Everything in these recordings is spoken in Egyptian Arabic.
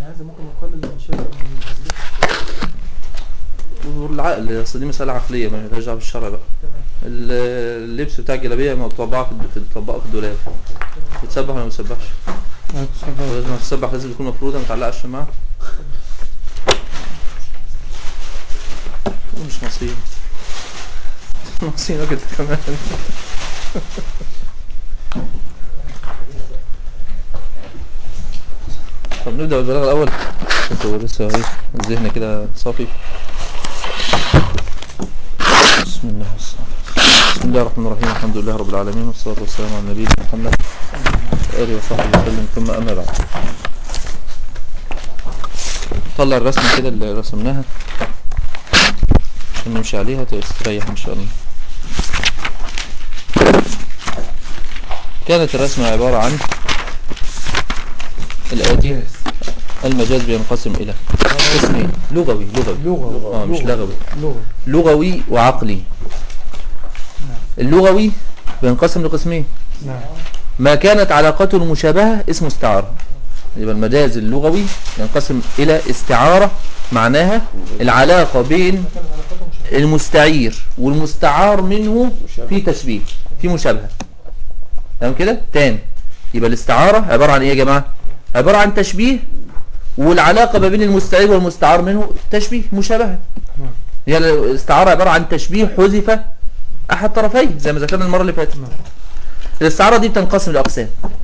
هذا ممكن نقلل من شيء من تثبيت والعقل اصل دي مسألة عقلية ما لهاش دعوة بالشرع بقى تمام ال- اللبس بتاع الجلابية مطبعة في في مطبقة في الدولاب بتسبح ولا ما بتسبحش؟ لازم تسبح لازم تكون مفرودة ما تعلقش الشماعة مش نصيب نصيبك انت كمان طب نبدأ بالبلاغة الأول انتوا لسه ايه الذهن كده صافي بسم الله والصلاة بسم الله الرحمن الرحيم الحمد لله رب العالمين والصلاة والسلام على نبينا محمد وآله وصحبه وسلم ثم أما بعد نطلع الرسمة كده اللي رسمناها عشان نمشي عليها تستريح إن شاء الله كانت الرسمة عبارة عن الآتي المجاز بينقسم إلى قسمين لغوي لغوي لغة اه مش لغوي لغة لغوي وعقلي اللغوي بينقسم لقسمين نعم ما كانت علاقته المشابهة اسمه استعارة يبقى المجاز اللغوي ينقسم إلى استعارة معناها العلاقة بين المستعير والمستعار منه في تشبيه في مشابهة تمام كده تاني يبقى الاستعارة عبارة عن ايه يا جماعة عبارة عن تشبيه والعلاقة ما بين المستعير والمستعار منه تشبيه مشابهة نعم هي الاستعارة عبارة عن تشبيه حذف أحد طرفيه زي ما ذكرنا المرة اللي فاتت نعم الاستعارة دي بتنقسم لأقسام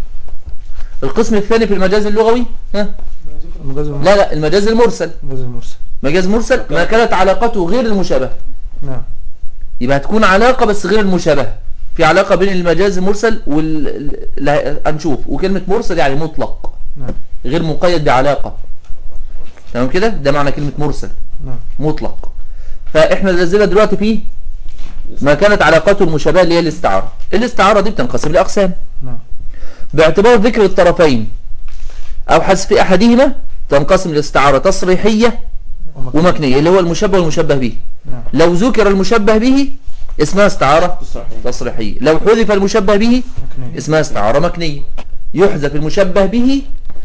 القسم الثاني في المجاز اللغوي ها؟ المجاز المرسل لا لا المجاز المرسل المجاز المرسل مجاز مرسل ما كانت علاقته غير المشابهة نعم يبقى هتكون علاقة بس غير المشابهة في علاقة بين المجاز المرسل وال لا، هنشوف وكلمة مرسل يعني مطلق نعم غير مقيد بعلاقة تمام كده ده معنى كلمة مرسل نعم مطلق فاحنا نزلنا دلوقتي فيه ما كانت علاقته المشابهة اللي هي الاستعارة الاستعارة دي بتنقسم لأقسام نعم باعتبار ذكر الطرفين أو حذف أحدهما تنقسم الاستعارة تصريحية ومكان. ومكنية اللي هو المشبه والمشبه به نعم لو ذكر المشبه به اسمها استعارة تصريحية لو حذف المشبه به مكنية. اسمها استعارة مكنية يحذف المشبه به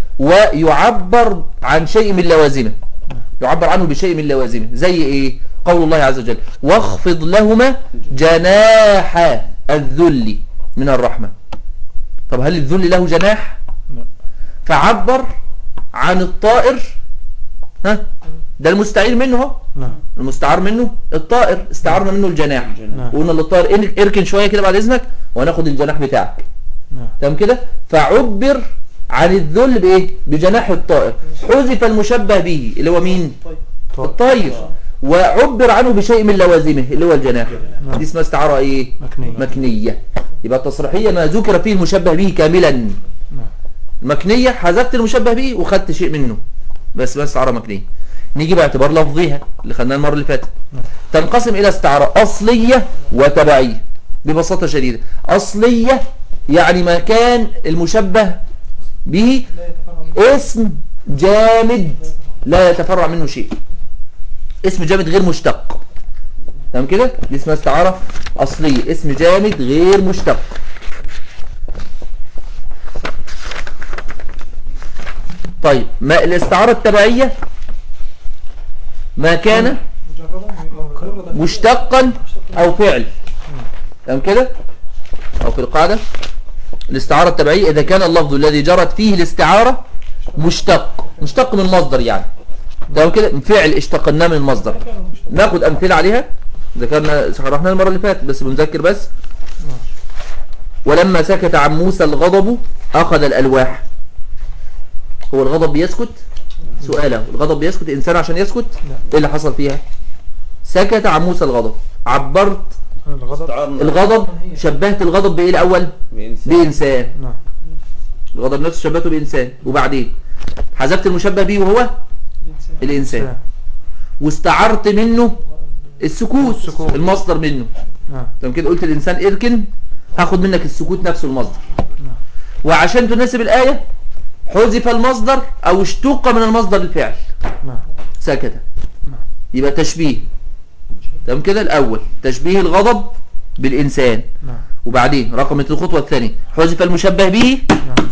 ويعبر عن شيء من لوازمه يعبر عنه بشيء من لوازمه زي ايه قول الله عز وجل واخفض لهما جناح الذل من الرحمة طب هل الذل له جناح لا. فعبر عن الطائر ها ده المستعير منه اهو نعم المستعار منه الطائر استعرنا منه الجناح نعم وقلنا للطائر إن- اركن شوية كده بعد اذنك وهناخد الجناح بتاعك نعم تمام كده فعبر عن الذل بايه بجناح الطائر حذف المشبه به اللي هو مين الطير وعبر عنه بشيء من لوازمه اللي هو الجناح نعم. دي اسمها استعارة ايه مكنية مكنية يبقى التصريحية ما ذكر فيه المشبه به كاملا نعم المكنية حذفت المشبه به وخدت شيء منه بس بس استعارة مكنية نيجي باعتبار لفظها اللي خدناها المرة اللي فاتت نعم. تنقسم إلى استعارة أصلية وتبعية ببساطة شديدة أصلية يعني ما كان المشبه به اسم جامد لا يتفرع منه شيء اسم جامد غير مشتق تمام كده دي اسمها استعارة أصلية اسم جامد غير مشتق طيب ما الاستعارة التبعية ما كان مشتقا او فعل تمام كده او في القاعدة الاستعارة التبعية اذا كان اللفظ الذي جرت فيه الاستعارة مشتق مشتق من مصدر يعني تمام كده فعل اشتقناه من المصدر ناخد امثلة عليها ذكرنا شرحناها المرة اللي فاتت بس بنذكر بس ولما سكت عن موسى الغضب اخذ الالواح هو الغضب بيسكت سؤاله الغضب بيسكت الانسان عشان يسكت ايه اللي حصل فيها سكت عن موسى الغضب عبرت الغضب الغضب شبهت الغضب بايه الاول بانسان نعم الغضب نفسه شبهته بانسان وبعدين حذفت المشبه به وهو الانسان واستعرت منه السكوت السكوت. المصدر منه نعم تمام كده قلت الانسان اركن هاخد منك السكوت نفسه المصدر نعم وعشان تناسب الايه حذف المصدر او اشتق من المصدر الفعل نعم سكت نعم. يبقى تشبيه تمام كده الاول تشبيه الغضب بالانسان نعم وبعدين رقم الخطوه الثانيه حذف المشبه به نعم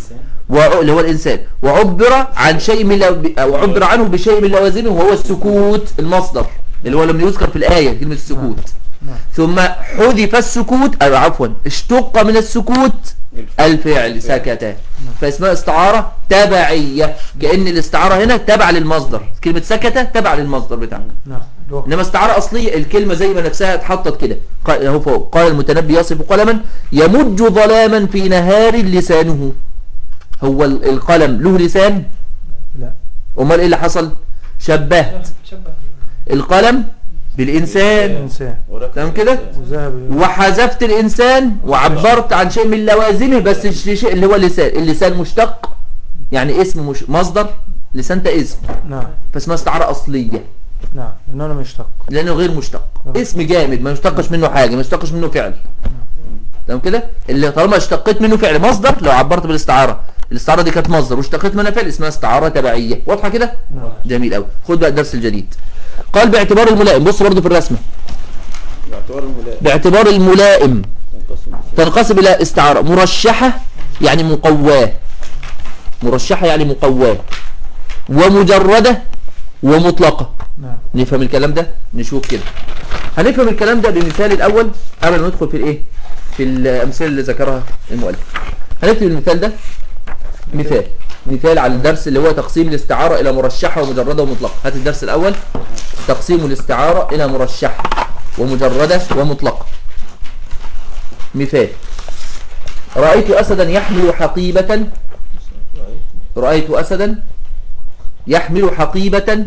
وع- اللي هو الإنسان وعبر عن شيء من لو... أو عبر عنه بشيء من لوازمه وهو السكوت المصدر اللي هو لم يذكر في الآية كلمة السكوت نعم. ثم حذف السكوت أو عفوا اشتق من السكوت الفعل سكت فاسمها استعارة تبعية كأن الاستعارة هنا تبع للمصدر كلمة سكت تبع للمصدر بتاعه نعم اللي هو انما استعارة اصلية الكلمة زي ما نفسها اتحطت كده قال اهو فوق قال المتنبي يصف قلما يمج ظلاما في نهار لسانه هو ال- القلم له لسان لا امال ايه اللي حصل شبهت القلم بالانسان الإنسان تمام كده وذهب وحذفت الانسان وعبرت عن شيء من لوازمه بس الشيء اللي هو اللسان اللسان مشتق يعني اسم مش مصدر لسان ده اسم نعم فاسمها استعارة اصلية نعم لأنه لم يشتق لانه غير مشتق اسم جامد ما يشتقش منه حاجه ما يشتقش منه فعل تمام كده اللي طالما اشتقيت منه فعل مصدر لو عبرت بالاستعاره الاستعاره دي كانت مصدر واشتقيت منها فعل اسمها استعاره تبعيه واضحه كده نعم جميل قوي خد بقى الدرس الجديد قال باعتبار الملائم بص برضه في الرسمه باعتبار الملائم باعتبار الملائم ينقسم تنقسم الى استعاره مرشحه يعني مقواه مرشحه يعني مقواه ومجرده ومطلقه نعم نفهم الكلام ده نشوف كده هنفهم الكلام ده بمثال الاول قبل ما ندخل في الايه في الامثله اللي ذكرها المؤلف هنكتب المثال ده مثال مثال على الدرس اللي هو تقسيم الاستعاره الى مرشحه ومجرده ومطلقه هات الدرس الاول تقسيم الاستعاره الى مرشحه ومجرده ومطلقه مثال رايت اسدا يحمل حقيبه رايت اسدا يحمل حقيبه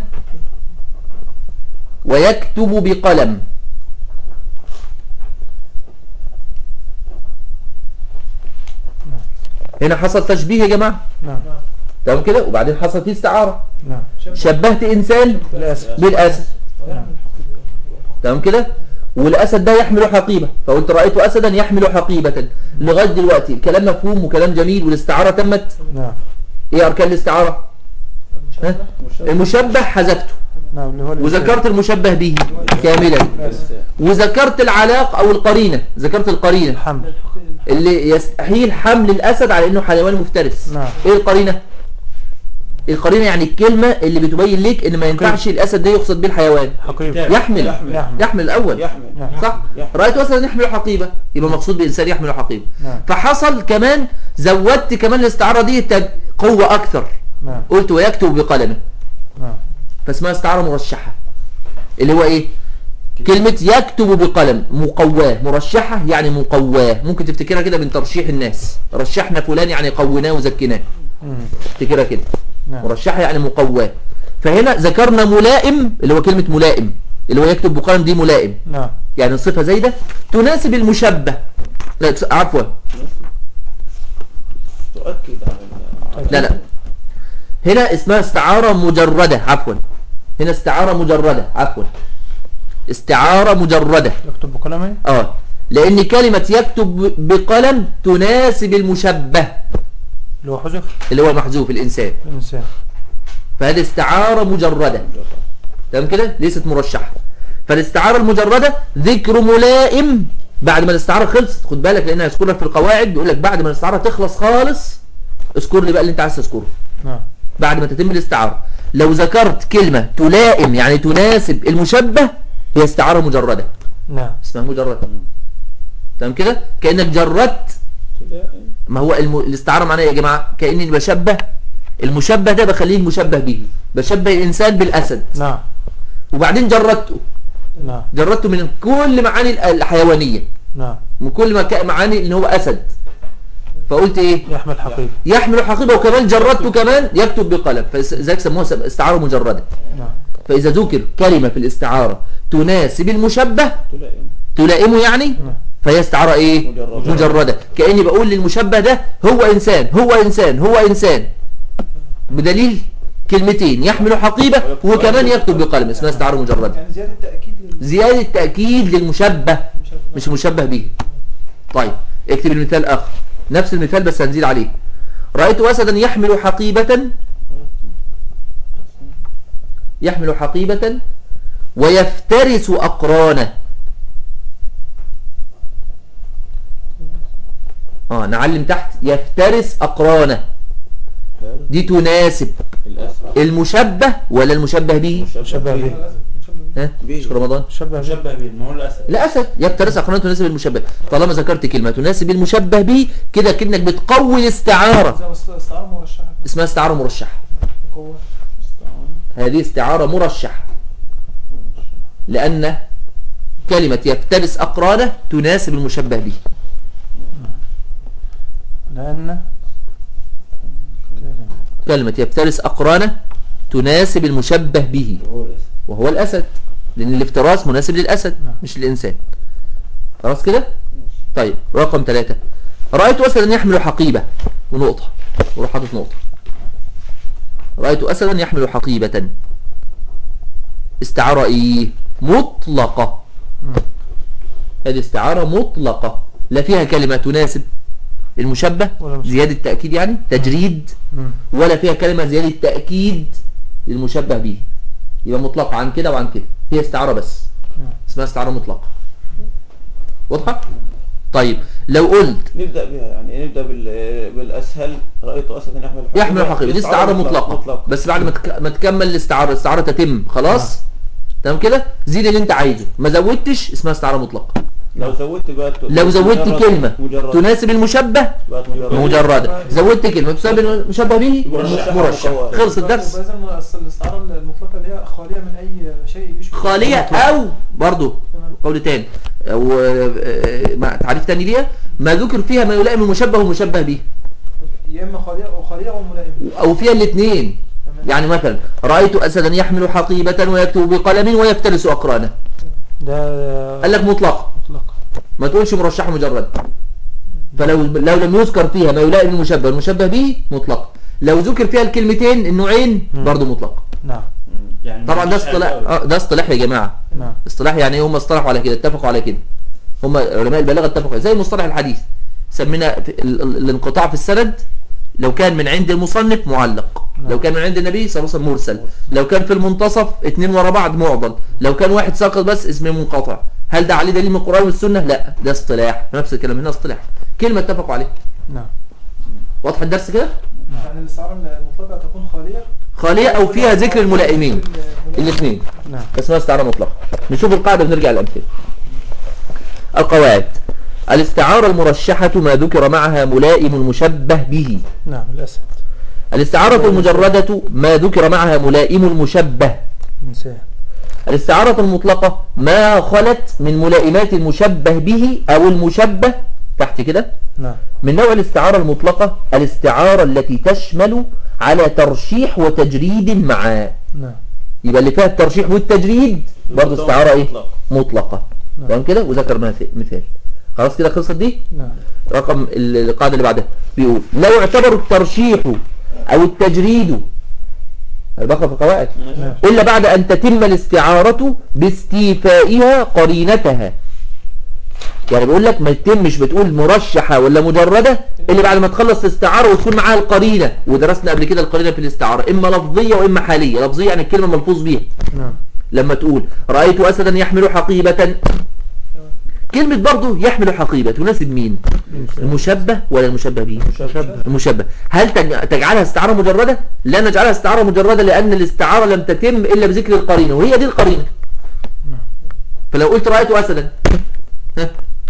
ويكتب بقلم هنا حصل تشبيه يا جماعة نعم تمام كده وبعدين حصل فيه استعارة نعم شبهت إنسان الأسد بالأسد نعم تمام كده والأسد ده يحمل حقيبة فقلت رأيت أسدا يحمل حقيبة لغاية دلوقتي الكلام مفهوم وكلام جميل والاستعارة تمت نعم ايه أركان الاستعارة ها؟ المشبه حذفته نعم اللي هو الإنسان. وذكرت المشبه به كاملا وذكرت العلاقة أو القرينة ذكرت القرينة الحمل اللي يستحيل حمل الأسد على إنه حيوان مفترس نعم. إيه القرينة؟ القرينة يعني الكلمة اللي بتبين لك إن ما ينفعش الأسد ده يقصد بيه الحيوان حقيبة يحمل يحمل. يحمل. يحمل الأول يحمل نعم. صح؟ يحمل. رأيت أسدا يحمل حقيبة يبقى مقصود بإنسان يحمل حقيبة نعم. فحصل كمان زودت كمان الاستعارة دي تب- قوة أكثر نعم قلت ويكتب بقلمه نعم فاسمها استعارة مرشحة اللي هو ايه كلمة يكتب بقلم مقواه مرشحة يعني مقواه ممكن تفتكرها كده من ترشيح الناس رشحنا فلان يعني قوناه وزكيناه مم. تفتكرها كده نعم مرشحة يعني مقواه فهنا ذكرنا ملائم اللي هو كلمة ملائم اللي هو يكتب بقلم دي ملائم نعم يعني صفة زايدة تناسب المشبه لا تس- عفوا تؤكد على ال- لا لا هنا اسمها استعارة مجردة عفوا هنا استعارة مجردة عفوا استعارة مجردة يكتب بقلمه اه لان كلمة يكتب بقلم تناسب المشبه اللي هو حذف اللي هو محذوف الانسان الإنسان فهذه استعارة مجردة تمام كده ليست مرشحة فالاستعارة المجردة ذكر ملائم بعد ما الاستعارة خلصت خد بالك لانها يذكر لك في القواعد بيقول لك بعد ما الاستعارة تخلص خالص اذكر لي بقى اللي انت عايز تذكره نعم بعد ما تتم الاستعارة لو ذكرت كلمة تلائم يعني تناسب المشبه هي استعارة مجردة نعم اسمها مجردة تمام كده كأنك جردت تلائم ما هو الم... الاستعارة معناها إيه يا جماعة كأني بشبه المشبه ده بخليه المشبه به بشبه الإنسان بالأسد نعم وبعدين جردته نعم جردته من كل معاني ال- الحيوانية نعم من كل مكا... معاني ان هو أسد فقلت إيه يحمل حقيبة يحمل حقيبة وكمان جردته كمان يكتب بقلم فذلك سموها سم- استعارة مجردة نعم فإذا ذكر كلمة في الاستعارة تناسب المشبه تلائم تلائمه يعني نعم فهي استعارة ايه مجردة. مجردة كأني بقول للمشبه ده هو انسان هو انسان هو انسان بدليل كلمتين يحمل حقيبة وكمان يكتب بقلم اسمها استعارة مجردة يعني زيادة تأكيد لل- زيادة تأكيد للمشبه مش مشبه به طيب اكتب المثال اخر نفس المثال بس هنزيد عليه رأيت أسدا يحمل حقيبة يحمل حقيبة ويفترس أقرانه اه نعلم تحت يفترس أقرانه دي تناسب الأسد المشبه ولا المشبه به شبه به ها به. شكرا رمضان شبه به مشبه به ما هو الاسد الاسد يفترس اقران تناسب المشبه طالما ذكرت كلمه تناسب المشبه به كده كأنك بتقوي الاستعاره زي ما استعارة مرشحة اسمها استعاره مرشحه قوة هذه استعاره مرشحه لان كلمه يفترس اقرانه تناسب المشبه به لأن كلمه يفترس اقرانه تناسب المشبه به وهو الاسد وهو الاسد لان الافتراس مناسب للاسد مش للانسان خلاص كده طيب رقم ثلاثة رأيت أسدا يحمل حقيبة ونقطة وروح حاطط نقطة رأيت أسدا يحمل حقيبة استعارة إيه مطلقة مم. هذه استعارة مطلقة لا فيها كلمة تناسب المشبه ولا مشبه. زيادة تأكيد يعني تجريد مم. ولا فيها كلمة زيادة تأكيد للمشبه به يبقى مطلقة عن كده وعن كده هي استعارة بس نعم. اسمها استعارة مطلقة واضحة؟ طيب لو قلت نبدأ بها يعني نبدأ بال- بالأسهل رأيت أسدا يحمل حقيبة يحمل حقيبة دي استعارة مطلقة مطلقة بس بعد ما تك- ما تكمل الاستعارة الاستعارة تتم خلاص تمام كده زيد اللي انت عايزه ما زودتش اسمها استعارة مطلقة لو زودت بقى لو زودت مجرد- كلمة مجرد تناسب المشبه بقت مجرد مجردة زودت كلمة تسبب المشبه به مرشح. مرشح خلص الدرس وإذا الم- الاستعارة المطلقة اللي هي خالية من أي شيء يشبه خالية او برضو تمام. قول تاني او آه، مع تعريف تاني ليها ما ذكر فيها ما يلائم المشبه والمشبه به يا إما خالية أو خالية أو ملائمة او فيها الاثنين تمام. يعني مثلا رأيت أسدا يحمل حقيبة ويكتب بقلم ويفترس أقرانه ده قال لك مطلق مطلق ما تقولش مرشح مجرد فلو لو لم يذكر فيها ما يلائم المشبه والمشبه به مطلق لو ذكر فيها الكلمتين النوعين مم. برضه مطلق نعم يعني طبعا ده مفيش اصطلاح حاجة آه، ده اصطلاح يا جماعة نعم اصطلاح يعني هم اصطلحوا على كده اتفقوا على كده هم علماء البلاغه اتفقوا زي مصطلح الحديث سمينا في ال- ال- الانقطاع في السند لو كان من عند المصنف معلق لو كان من عند النبي صلى الله عليه وسلم مرسل لو كان في المنتصف اتنين ورا بعض معضل لو كان واحد ساقط بس اسمه منقطع هل ده عليه دليل من القرآن والسنة لا ده اصطلاح نفس الكلام هنا اصطلاح كلمة اتفقوا عليها نعم واضح الدرس كده يعني الاستعارة المطلقة تكون خالية خالية او فيها ذكر الملائمين الاثنين نعم اسمها استعارة مطلقة نشوف القاعدة ونرجع للأمثلة القواعد الاستعارة المرشحة ما ذكر معها ملائم المشبه به نعم الأسد الاستعارة المجردة ما ذكر معها ملائم المشبه إنسان الاستعارة المطلقة ما خلت من ملائمات المشبه به أو المشبه تحت كده نعم من نوع الاستعارة المطلقة الاستعارة التي تشمل على ترشيح وتجريد معا نعم يبقى اللي فيها الترشيح والتجريد برضه استعارة ايه مطلق. مطلقة نعم. تمام كده وذكر مث- مثال خلاص كده خلصت دي نعم رقم ال- القاعدة اللي بعدها بيقول لو اعتبروا الترشيح او التجريد أنا بقرا في القواعد نعم إلا بعد أن تتم الاستعارة باستيفائها قرينتها يعني بيقول لك ما يتمش بتقول مرشحة ولا مجردة إلا بعد ما تخلص الاستعارة وتكون معاها القرينة ودرسنا قبل كده القرينة في الاستعارة إما لفظية وإما حالية لفظية يعني الكلمة ملفوظ بيها نعم لما تقول رأيت أسدا يحمل حقيبة كلمة برضه يحمل حقيبة تناسب مين المشبه ولا المشبه به مشبه المشبه هل تج- تجعلها استعارة مجردة لا نجعلها استعارة مجردة لأن الاستعارة لم تتم إلا بذكر القرينة وهي دي القرينة نعم. فلو قلت رأيت أسدا ها؟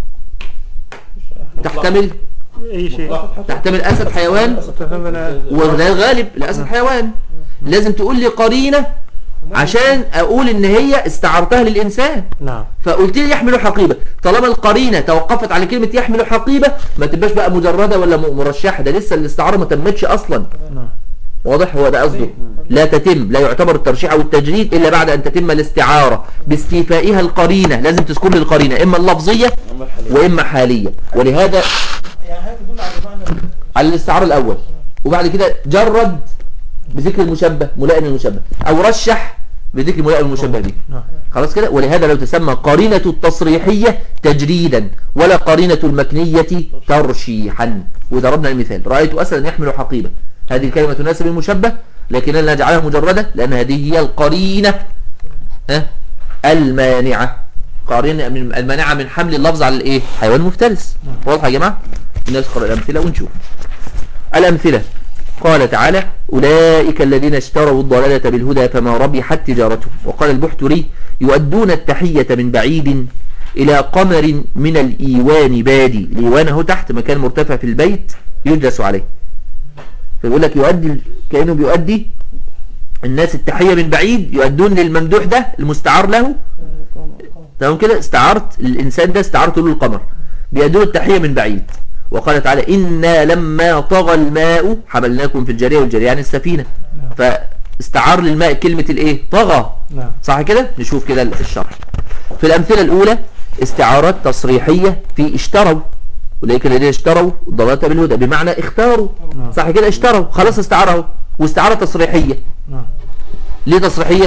تحتمل أي شيء تحتمل أسد حيوان تفهمنا وده الغالب الأسد حيوان لازم تقول لي قرينة عشان أقول إن هي استعارتها للإنسان نعم فقلت لي يحمل حقيبة طالما القرينة توقفت على كلمة يحمل حقيبة ما تبقاش بقى مجردة ولا م- مرشحة ده لسه الاستعارة ما تمتش أصلا نعم واضح هو ده قصده لا تتم لا يعتبر الترشيح او التجريد الا بعد ان تتم الاستعارة باستيفائها القرينة لازم تذكر لي القرينة اما اللفظية أما الحالية واما حالية ولهذا يعني هي تدل على معنى على الاستعارة الاول وبعد كده جرد بذكر المشبه ملائم المشبه او رشح بذكر ملائم المشبه به نعم خلاص كده ولهذا لو تسمى قرينة التصريحية تجريدا ولا قرينة المكنية ترشيحا وضربنا المثال رأيت أسدا يحمل حقيبة هذه الكلمة تناسب المشبه لكننا نجعلها مجردة لأن هذه هي القرينة ها المانعة قرينة من المانعة من حمل اللفظ على الايه حيوان مفترس واضح يا جماعة الناس قرأ الأمثلة ونشوف الأمثلة قال تعالى أولئك الذين اشتروا الضلالة بالهدى فما ربحت تجارتهم وقال البحتري يؤدون التحية من بعيد إلى قمر من الإيوان بادي الإيوان هو تحت مكان مرتفع في البيت يجلس عليه فيقول لك يؤدي كأنه بيؤدي الناس التحية من بعيد يؤدون للممدوح ده المستعار له تمام كده استعارت الإنسان ده استعارته له القمر بيدون التحية من بعيد وقال تعالى إنا لما طغى الماء حملناكم في الجارية والجارية يعني السفينة فاستعار للماء كلمة الايه طغى نعم صح كده نشوف كده الشرح في الأمثلة الأولى استعارات تصريحية في اشتروا أولئك الذين اشتروا الضلالة بالهدى بمعنى اختاروا نعم. صح كده اشتروا خلاص استعاره واستعارة تصريحية نعم ليه تصريحية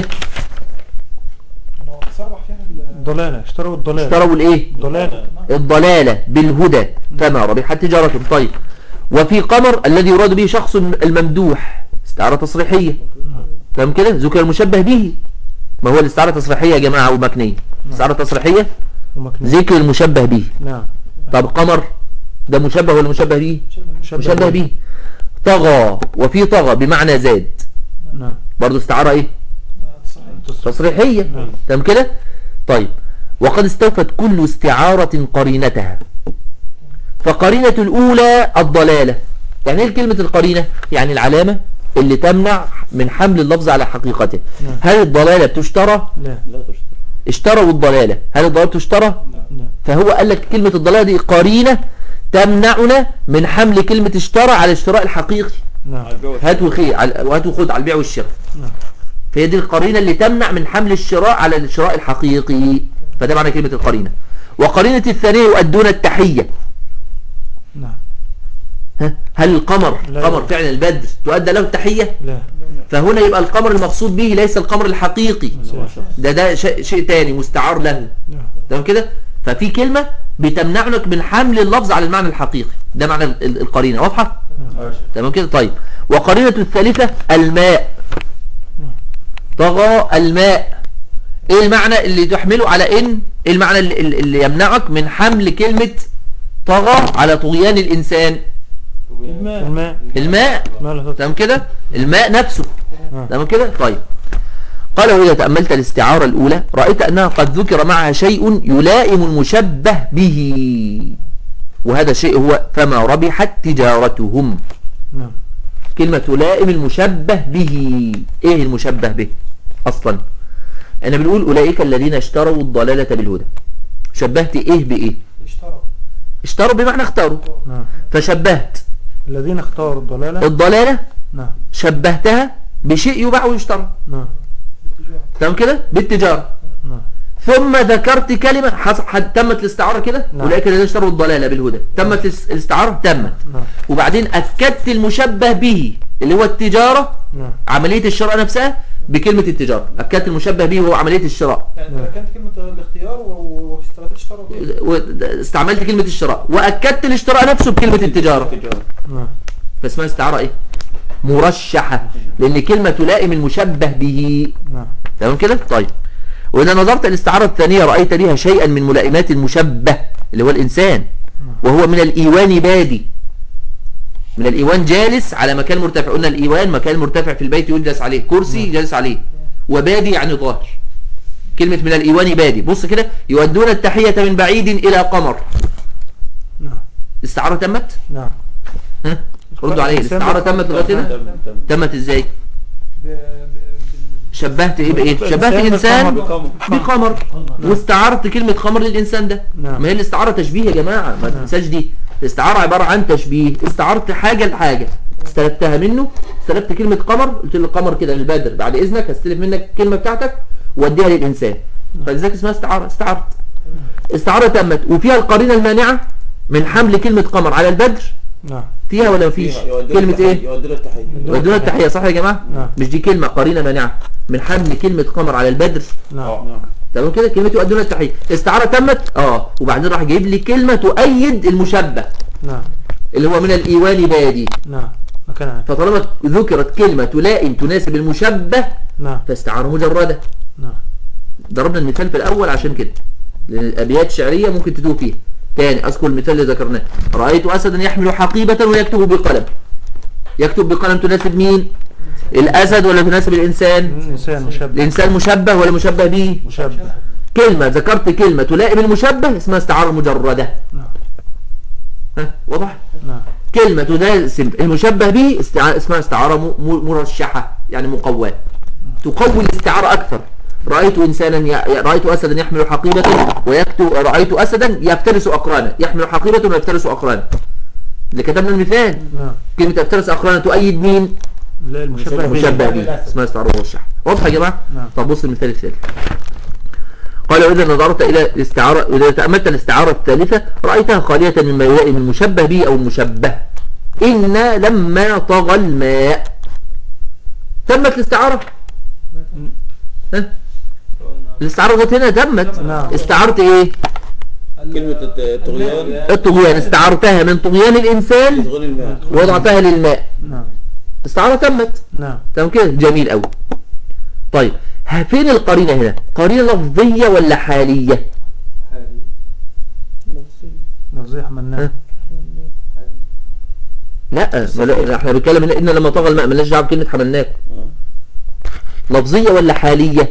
لو تصرح فيها ال- ضلالة اشتروا الضلالة اشتروا الايه ضلالة الضلالة بالهدى فما ربحت تجارتهم طيب وفي قمر الذي يراد به شخص الممدوح استعارة تصريحية تمام كده ذكر المشبه به ما هو الاستعارة التصريحية يا جماعة ومكنية استعارة تصريحية ومكنون ذكر المشبه به نعم طب قمر ده مشبه ولا مشبه به مشبه به طغى وفي طغى بمعنى زاد نعم برضو استعارة ايه تصحيح. تصريحية نعم. تمام كده طيب وقد استوفت كل استعارة قرينتها فقرينة الأولى الضلالة يعني ايه كلمة القرينة يعني العلامة اللي تمنع من حمل اللفظ على حقيقته نعم. هل الضلالة بتشترى لا لا تشتري اشتروا الضلالة هل الضلالة تشترى لا فهو قال لك كلمة الضلالة دي قرينة تمنعنا من حمل كلمة اشترى على الشراء الحقيقي نعم هات وخي على- وهات وخد على البيع والشراء نعم فهي دي القرينة اللي تمنع من حمل الشراء على الشراء الحقيقي فده معنى كلمة القرينة وقرينة الثانية يؤدون التحية نعم ها؟ هل القمر لا. قمر فعلا البدر تؤدى له التحية لا فهنا يبقى القمر المقصود به ليس القمر الحقيقي ده ده شيء, شيء تاني مستعار له نعم تمام كده ففي كلمة بتمنعك من حمل اللفظ على المعنى الحقيقي ده معنى ال- ال- القرينة واضحة تمام كده طيب وقرينة الثالثة الماء طغى الماء ايه المعنى اللي تحمله على ان ايه المعنى اللي, اللي يمنعك من حمل كلمة طغى على طغيان الانسان الماء الماء الماء ما لا تطلع تمام كده الماء نفسه نعم. تمام كده طيب قال وإذا تأملت الاستعارة الأولى رأيت أنها قد ذكر معها شيء يلائم المشبه به وهذا الشيء هو فما ربحت تجارتهم نعم كلمة تلائم المشبه به ايه المشبه به اصلا انا بنقول اولئك الذين اشتروا الضلالة بالهدى شبهت ايه بايه اشترى اشتروا بمعنى اختاروا نعم فشبهت الذين اختاروا الضلالة الضلالة نعم شبهتها بشيء يباع ويشترى نعم التجارة تمام كده بالتجارة نعم ثم ذكرت كلمة حص... حد... تمت الاستعارة كده نعم. أولئك الذين اشتروا الضلالة بالهدى تمت الاس- الاستعارة تمت نعم وبعدين أكدت المشبه به اللي هو التجارة نعم عملية الشراء نفسها بكلمة التجارة أكدت المشبه به وهو عملية الشراء يعني نعم. كانت كلمة الاختيار و- و- واشتريت اشترى وكده. واستعملت كلمة الشراء وأكدت الاشتراء نفسه بكلمة التجارة نعم فاسمها استعارة ايه مرشحة لأن كلمة تلائم المشبه به نعم تمام كده طيب وإذا نظرت الاستعارة الثانية رأيت لها شيئا من ملائمات المشبه اللي هو الإنسان وهو من الإيوان بادي من الإيوان جالس على مكان مرتفع قلنا الإيوان مكان مرتفع في البيت يجلس عليه كرسي جالس عليه وبادي يعني ظاهر كلمة من الإيوان بادي بص كده يودون التحية من بعيد إلى قمر نعم الاستعارة تمت نعم ها ردوا عليه الاستعارة تمت لغاية هنا تم تم تمت ازاي ب- ب- بال- شبهت ايه بايه شبهت الإنسان الانسان بقمر. بقمر واستعرت كلمة قمر للإنسان ده نعم. ما هي الاستعارة تشبيه يا جماعة ما تنساش دي الاستعارة عبارة عن تشبيه استعرت حاجة لحاجة استلفتها منه استلفت كلمة قمر قلت له قمر كده للبدر بعد إذنك هستلف منك الكلمة بتاعتك واديها للإنسان فلذلك اسمها استعارة استعرت استعارة تمت وفيها القرينة المانعة من حمل كلمة قمر على البدر نعم فيها ولا مفيش فيها. يودون كلمة التحية- ايه يودون التحية ودونا التحية صح يا جماعة نعم. مش دي كلمة قرينة مانعة من حمل كلمة قمر على البدر نعم نعم تمام كده كلمة يؤدون التحية استعارة تمت اه وبعدين راح جايب لي كلمة تؤيد المشبه نعم اللي هو من الإيوان بادي نعم مكان عام فطالما ذكرت كلمة تلائم تناسب المشبه نعم فاستعارة مجردة نعم ضربنا المثال في الأول عشان كده لأن الأبيات الشعرية ممكن تتوه فيها تاني أذكر المثال اللي ذكرناه رأيت أسدا يحمل حقيبة ويكتب بقلم يكتب بقلم تناسب مين الاسد ولا تناسب الانسان الإنسان مشبه الانسان مشبه ولا مشبه به مشبه كلمة ذكرت كلمة تلائم المشبه اسمها استعارة مجردة نعم ها واضح نعم كلمة تناسب المشبه به استع... اسمها استعارة م... م- مرشحة يعني مقواه تقوي الاستعارة أكثر رأيت إنسانا ي... رأيت أسدا يحمل حقيبة ويكتب رأيت أسدا يفترس أقرانا يحمل حقيبة ويفترس أقرانا اللي كتبنا المثال نعم كلمة يفترس أقرانا تؤيد مين لا المشبه به مشبه به اسمها استعارة مرشحة واضح يا جماعة نعم. طب بص المثال الثالث قال وإذا نظرت إلى الاستعارة وإذا تأملت الاستعارة الثالثة رأيتها خالية مما يلائم المشبه به أو المشبه إن لما طغى الماء تمت الاستعارة ها؟ الاستعارة جت هنا تمت نعم. استعرت ايه كلمة الت- الطغيان الطغيان استعرتها من طغيان الإنسان يشغل الماء ووضعتها للماء نعم استعارة تمت نعم تمام كده جميل قوي طيب ها- فين القرينة هنا قرينة لفظية ولا حالية لفظية حملناه ها؟ لا ما لا- احنا بنتكلم هنا ان لما طغى الماء مالناش دعوه بكلمه حملناكم آه. لفظيه ولا حاليه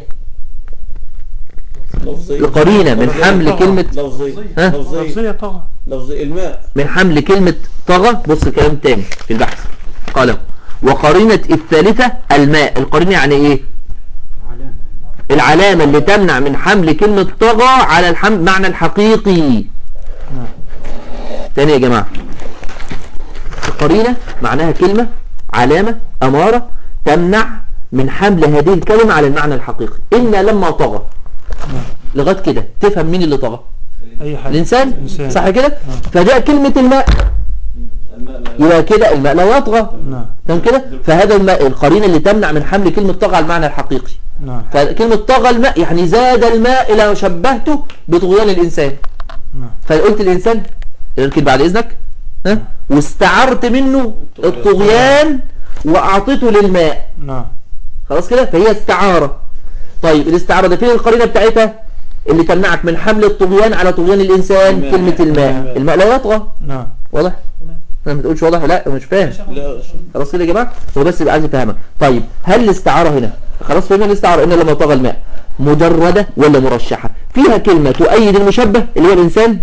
لفظية القرينه من لفظية. حمل طغى. كلمه لفظية ها؟ لفظية لفظية طغى لفظية الماء من حمل كلمه طغى بص كلام تاني في البحث قال وقرينه الثالثه الماء القرينه يعني ايه العلامه اللي تمنع من حمل كلمه طغى على الحمل معنى الحقيقي نعم تاني يا جماعة القرينة معناها كلمة علامة أمارة تمنع من حمل هذه الكلمة على المعنى الحقيقي إن لما طغى لغاية كده تفهم مين اللي طغى أي حاجة الإنسان الإنسان. صح كده فجاء كلمة الماء يبقى كده الماء لا يطغى نعم تمام كده فهذا الماء القرينة اللي تمنع من حمل كلمة طغى على المعنى الحقيقي نعم فكلمة طغى الماء يعني زاد الماء إلى شبهته بطغيان الإنسان نعم فقلت الإنسان اركن بعد إذنك ها واستعرت منه الطغيان وأعطيته للماء نعم خلاص كده فهي استعارة طيب الاستعارة ده فين القرينة بتاعتها اللي تمنعك من حمل الطغيان على طغيان الإنسان الماء. كلمة الماء الماء. الماء لا يطغى نعم واضح انا ما تقولش واضح لا مش فاهم لا خلاص كده يا جماعه هو بس يبقى عايز يفهمها طيب هل الاستعاره هنا خلاص فهمنا الاستعاره ان لما طغى الماء مجرده ولا مرشحه فيها كلمه تؤيد المشبه اللي هو الانسان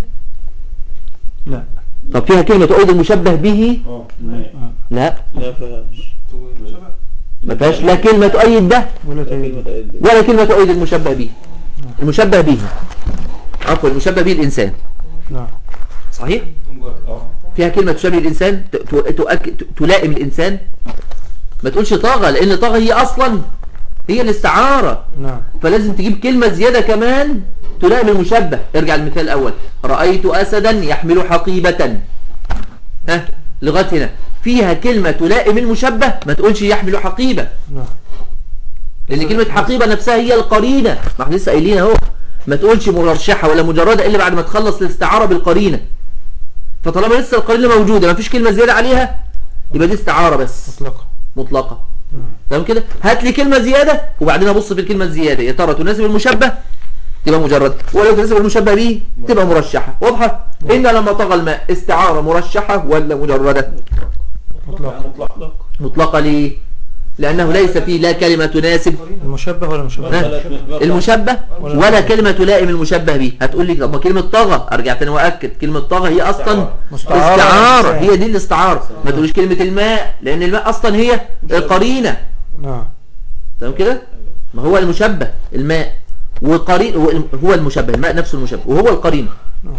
لا طب فيها كلمه تؤيد المشبه به اه لا لا فيهاش ما فيهاش لا كلمه تؤيد ده ولا كلمة تأييد تأيد ولا كلمه تؤيد المشبه به المشبه به عفوا المشبه به الانسان نعم صحيح فيها كلمة تشبه الإنسان ت- ت- تؤكد ت- تلائم الإنسان ما تقولش طاغة لأن طاغة هي أصلا هي الاستعارة نعم فلازم تجيب كلمة زيادة كمان تلائم المشبه ارجع المثال الأول رأيت أسدا يحمل حقيبة ها لغاية هنا فيها كلمة تلائم المشبه ما تقولش يحمل حقيبة نعم لأن كلمة حقيبة نفسها هي القرينة ما احنا لسه قايلين اهو ما تقولش مرشحة ولا مجردة إلا بعد ما تخلص الاستعارة بالقرينة فطالما لسه القرينة موجودة ما فيش كلمة زيادة عليها يبقى دي استعارة بس مطلقة مطلقة نعم تمام كده هات لي كلمة زيادة وبعدين ابص في الكلمة الزيادة يا ترى تناسب المشبه تبقى مجرد ولو تناسب المشبه به تبقى مرشحة واضحة إن لما طغى الماء استعارة مرشحة ولا مجردة مطلقة مطلق مطلقة ليه لأنه ليس فيه لا كلمة تناسب المشبه ولا مشبه ها؟ المشبه ولا كلمة تلائم المشبه به هتقول لي طب ما كلمة طغى ارجع تاني واكد كلمة طغى هي اصلا مستعارة. استعارة هي دي الاستعارة ما تقوليش كلمة الماء لان الماء اصلا هي القرينة نعم تمام كده ما هو المشبه الماء وقرين هو المشبه الماء نفسه المشبه وهو القرينة نعم.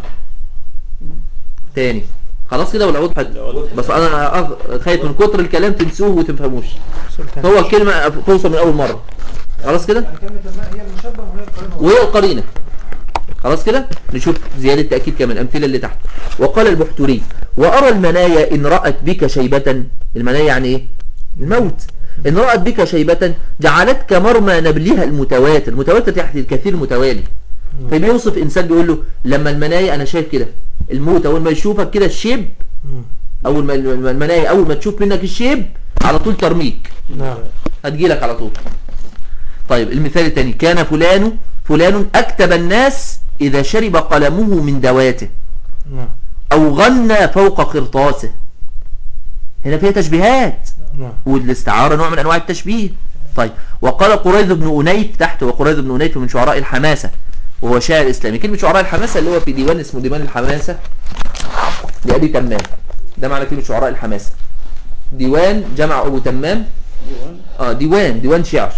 تاني خلاص كده ولا وضحت بس انا أخ- خايف من كتر الكلام تنسوه وتفهموش سؤال تاني. هو الكلمة توصل من اول مرة خلاص كده يعني كلمة الماء هي المشبه وهي القرينة وهي القرينة خلاص كده نشوف زيادة تأكيد كمان الأمثلة اللي تحت وقال البحتري وأرى المنايا إن رأت بك شيبة المنايا يعني إيه الموت إن رأت بك شيبة جعلتك مرمى نبلها المتواتر متواتر تحت الكثير متوالي فبيوصف إنسان بيقول له لما المنايا أنا شايف كده الموت أول ما يشوفك كده الشيب مم. أول ما الم- المنايا أول ما تشوف منك الشيب على طول ترميك نعم هتجيلك على طول طيب المثال الثاني كان فلان فلان أكتب الناس إذا شرب قلمه من دواته نعم أو غنى فوق قرطاسه هنا فيها تشبيهات نعم والاستعارة نوع من أنواع التشبيه طيب وقال قريظ بن أنيف تحت وقريظ بن أنيف من شعراء الحماسة وهو شاعر إسلامي كلمة شعراء الحماسة اللي هو في ديوان اسمه ديوان الحماسة لأبي تمام ده معنى كلمة شعراء الحماسة ديوان جمع أبو تمام ديوان اه ديوان ديوان شعر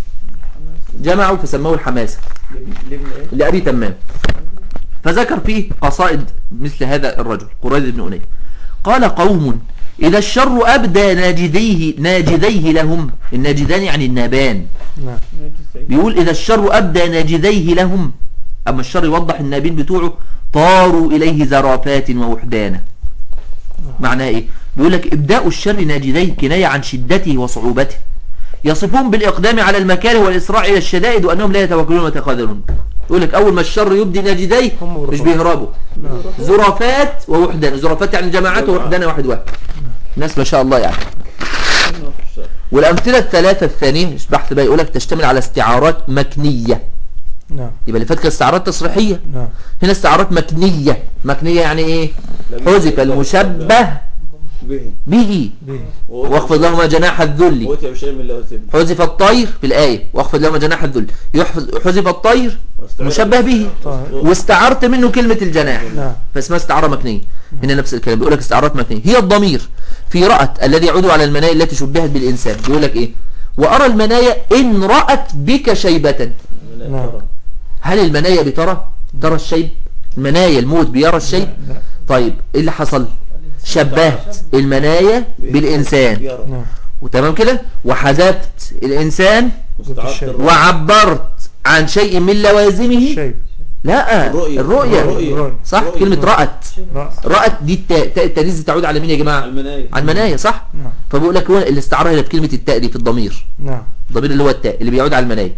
جمعوا فسموه الحماسة لابن ايه لأبي تمام فذكر فيه قصائد مثل هذا الرجل قريظ بن أنيف قال قوم إذا الشر أبدى ناجديه ناجديه لهم الناجدان يعني النابان نعم بيقول إذا الشر أبدى ناجديه لهم أما الشر يوضح النابين بتوعه طاروا إليه زرافات ووحدانا معناها إيه بيقول لك إبداء الشر ناجديه كناية عن شدته وصعوبته يصفون بالإقدام على المكاره والإسراع إلى الشدائد وأنهم لا يتوكلون ويتخاذلون يقول لك أول ما الشر يبدي ناجديه هم مش ورفاق. بيهربوا نعم زرافات ووحدان زرافات يعني جماعات ووحدان واحد واحد ناس ما شاء الله يعني والأمثلة الثلاثة الثانية بحث بقى يقول لك تشتمل على استعارات مكنية نعم يبقى اللي فات كانت استعارات تصريحية نعم هنا استعارات مكنية مكنية يعني ايه حذف المشبه به به به واخفض لهما جناح الذل وأتي بشيء من لوازم حذف الطير في الآية واخفض لهما جناح الذل يحفظ حذف الطير مشبه به طيب. واستعرت منه كلمة الجناح نعم فاسمها استعارة مكنية هنا نفس الكلام بيقول لك استعارات مكنية هي الضمير في رأت الذي يعود على المنايا التي شبهت بالإنسان بيقول لك ايه وأرى المنايا إن رأت بك شيبة نعم. هل المنايا بترى ترى الشيب المنايا الموت بيرى الشيب لا طيب ايه اللي حصل شبهت المنايا بالإنسان يرى نعم وتمام كده وحذفت الإنسان مستعد الرأي. وعبرت عن شيء من لوازمه شيء لا الرؤية. الرؤية الرؤية. صح رؤية. كلمة رأت رأس رأت دي التاء تاء التانيث تعود على مين يا جماعة المنايا على المنايا صح نعم فبيقول لك هو الاستعارة هنا بكلمة التاء دي في الضمير نعم الضمير اللي هو التاء اللي بيعود على المنايا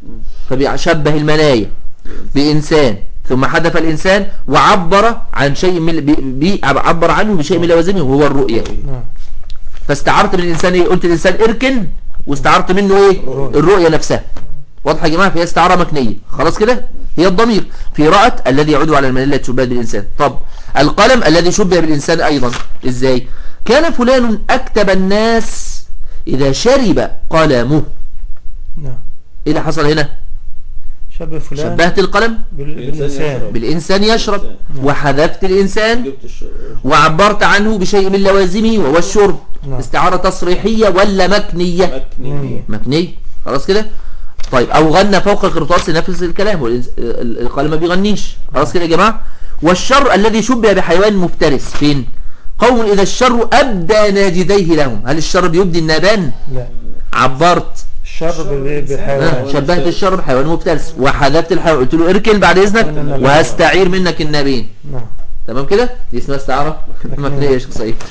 فبيشبه المنايا بإنسان ثم حذف الإنسان وعبر عن شيء من بي بي عبر عنه بشيء من لوازمه وهو الرؤية نعم فاستعرت من الإنسان ايه قلت الإنسان اركن واستعرت منه ايه الرؤية. الرؤية نفسها واضحة يا جماعة فهي استعارة مكنية خلاص كده هي الضمير في رأت الذي يعود على المنية التي شبهت بالإنسان طب القلم الذي شبه بالإنسان أيضا ازاي كان فلان أكتب الناس إذا شرب قلمه نعم ايه اللي حصل هنا شبه فلان شبهت القلم بال- الإنسان بالإنسان يشرب. بالإنسان يشرب وحذفت الإنسان جبت الش... وعبرت عنه بشيء من لوازمه وهو الشرب نعم. استعارة تصريحية ولا مكنية مكنية مكنية خلاص كده طيب او غنى فوق القرطاس نفس الكلام والإنس- ال- القلم ما بيغنيش خلاص كده يا جماعة والشر الذي شبه بحيوان مفترس فين قوم اذا الشر ابدى ناجديه لهم هل الشر بيبدي النابان لا عبرت الشر بال- آه، بالحيوان شبهت الشر بحيوان مفترس وحذفت الحيوان قلت له اركن بعد اذنك وهستعير منك النابين نعم تمام كده دي اسمها استعارة مكنية يا شيخ سعيد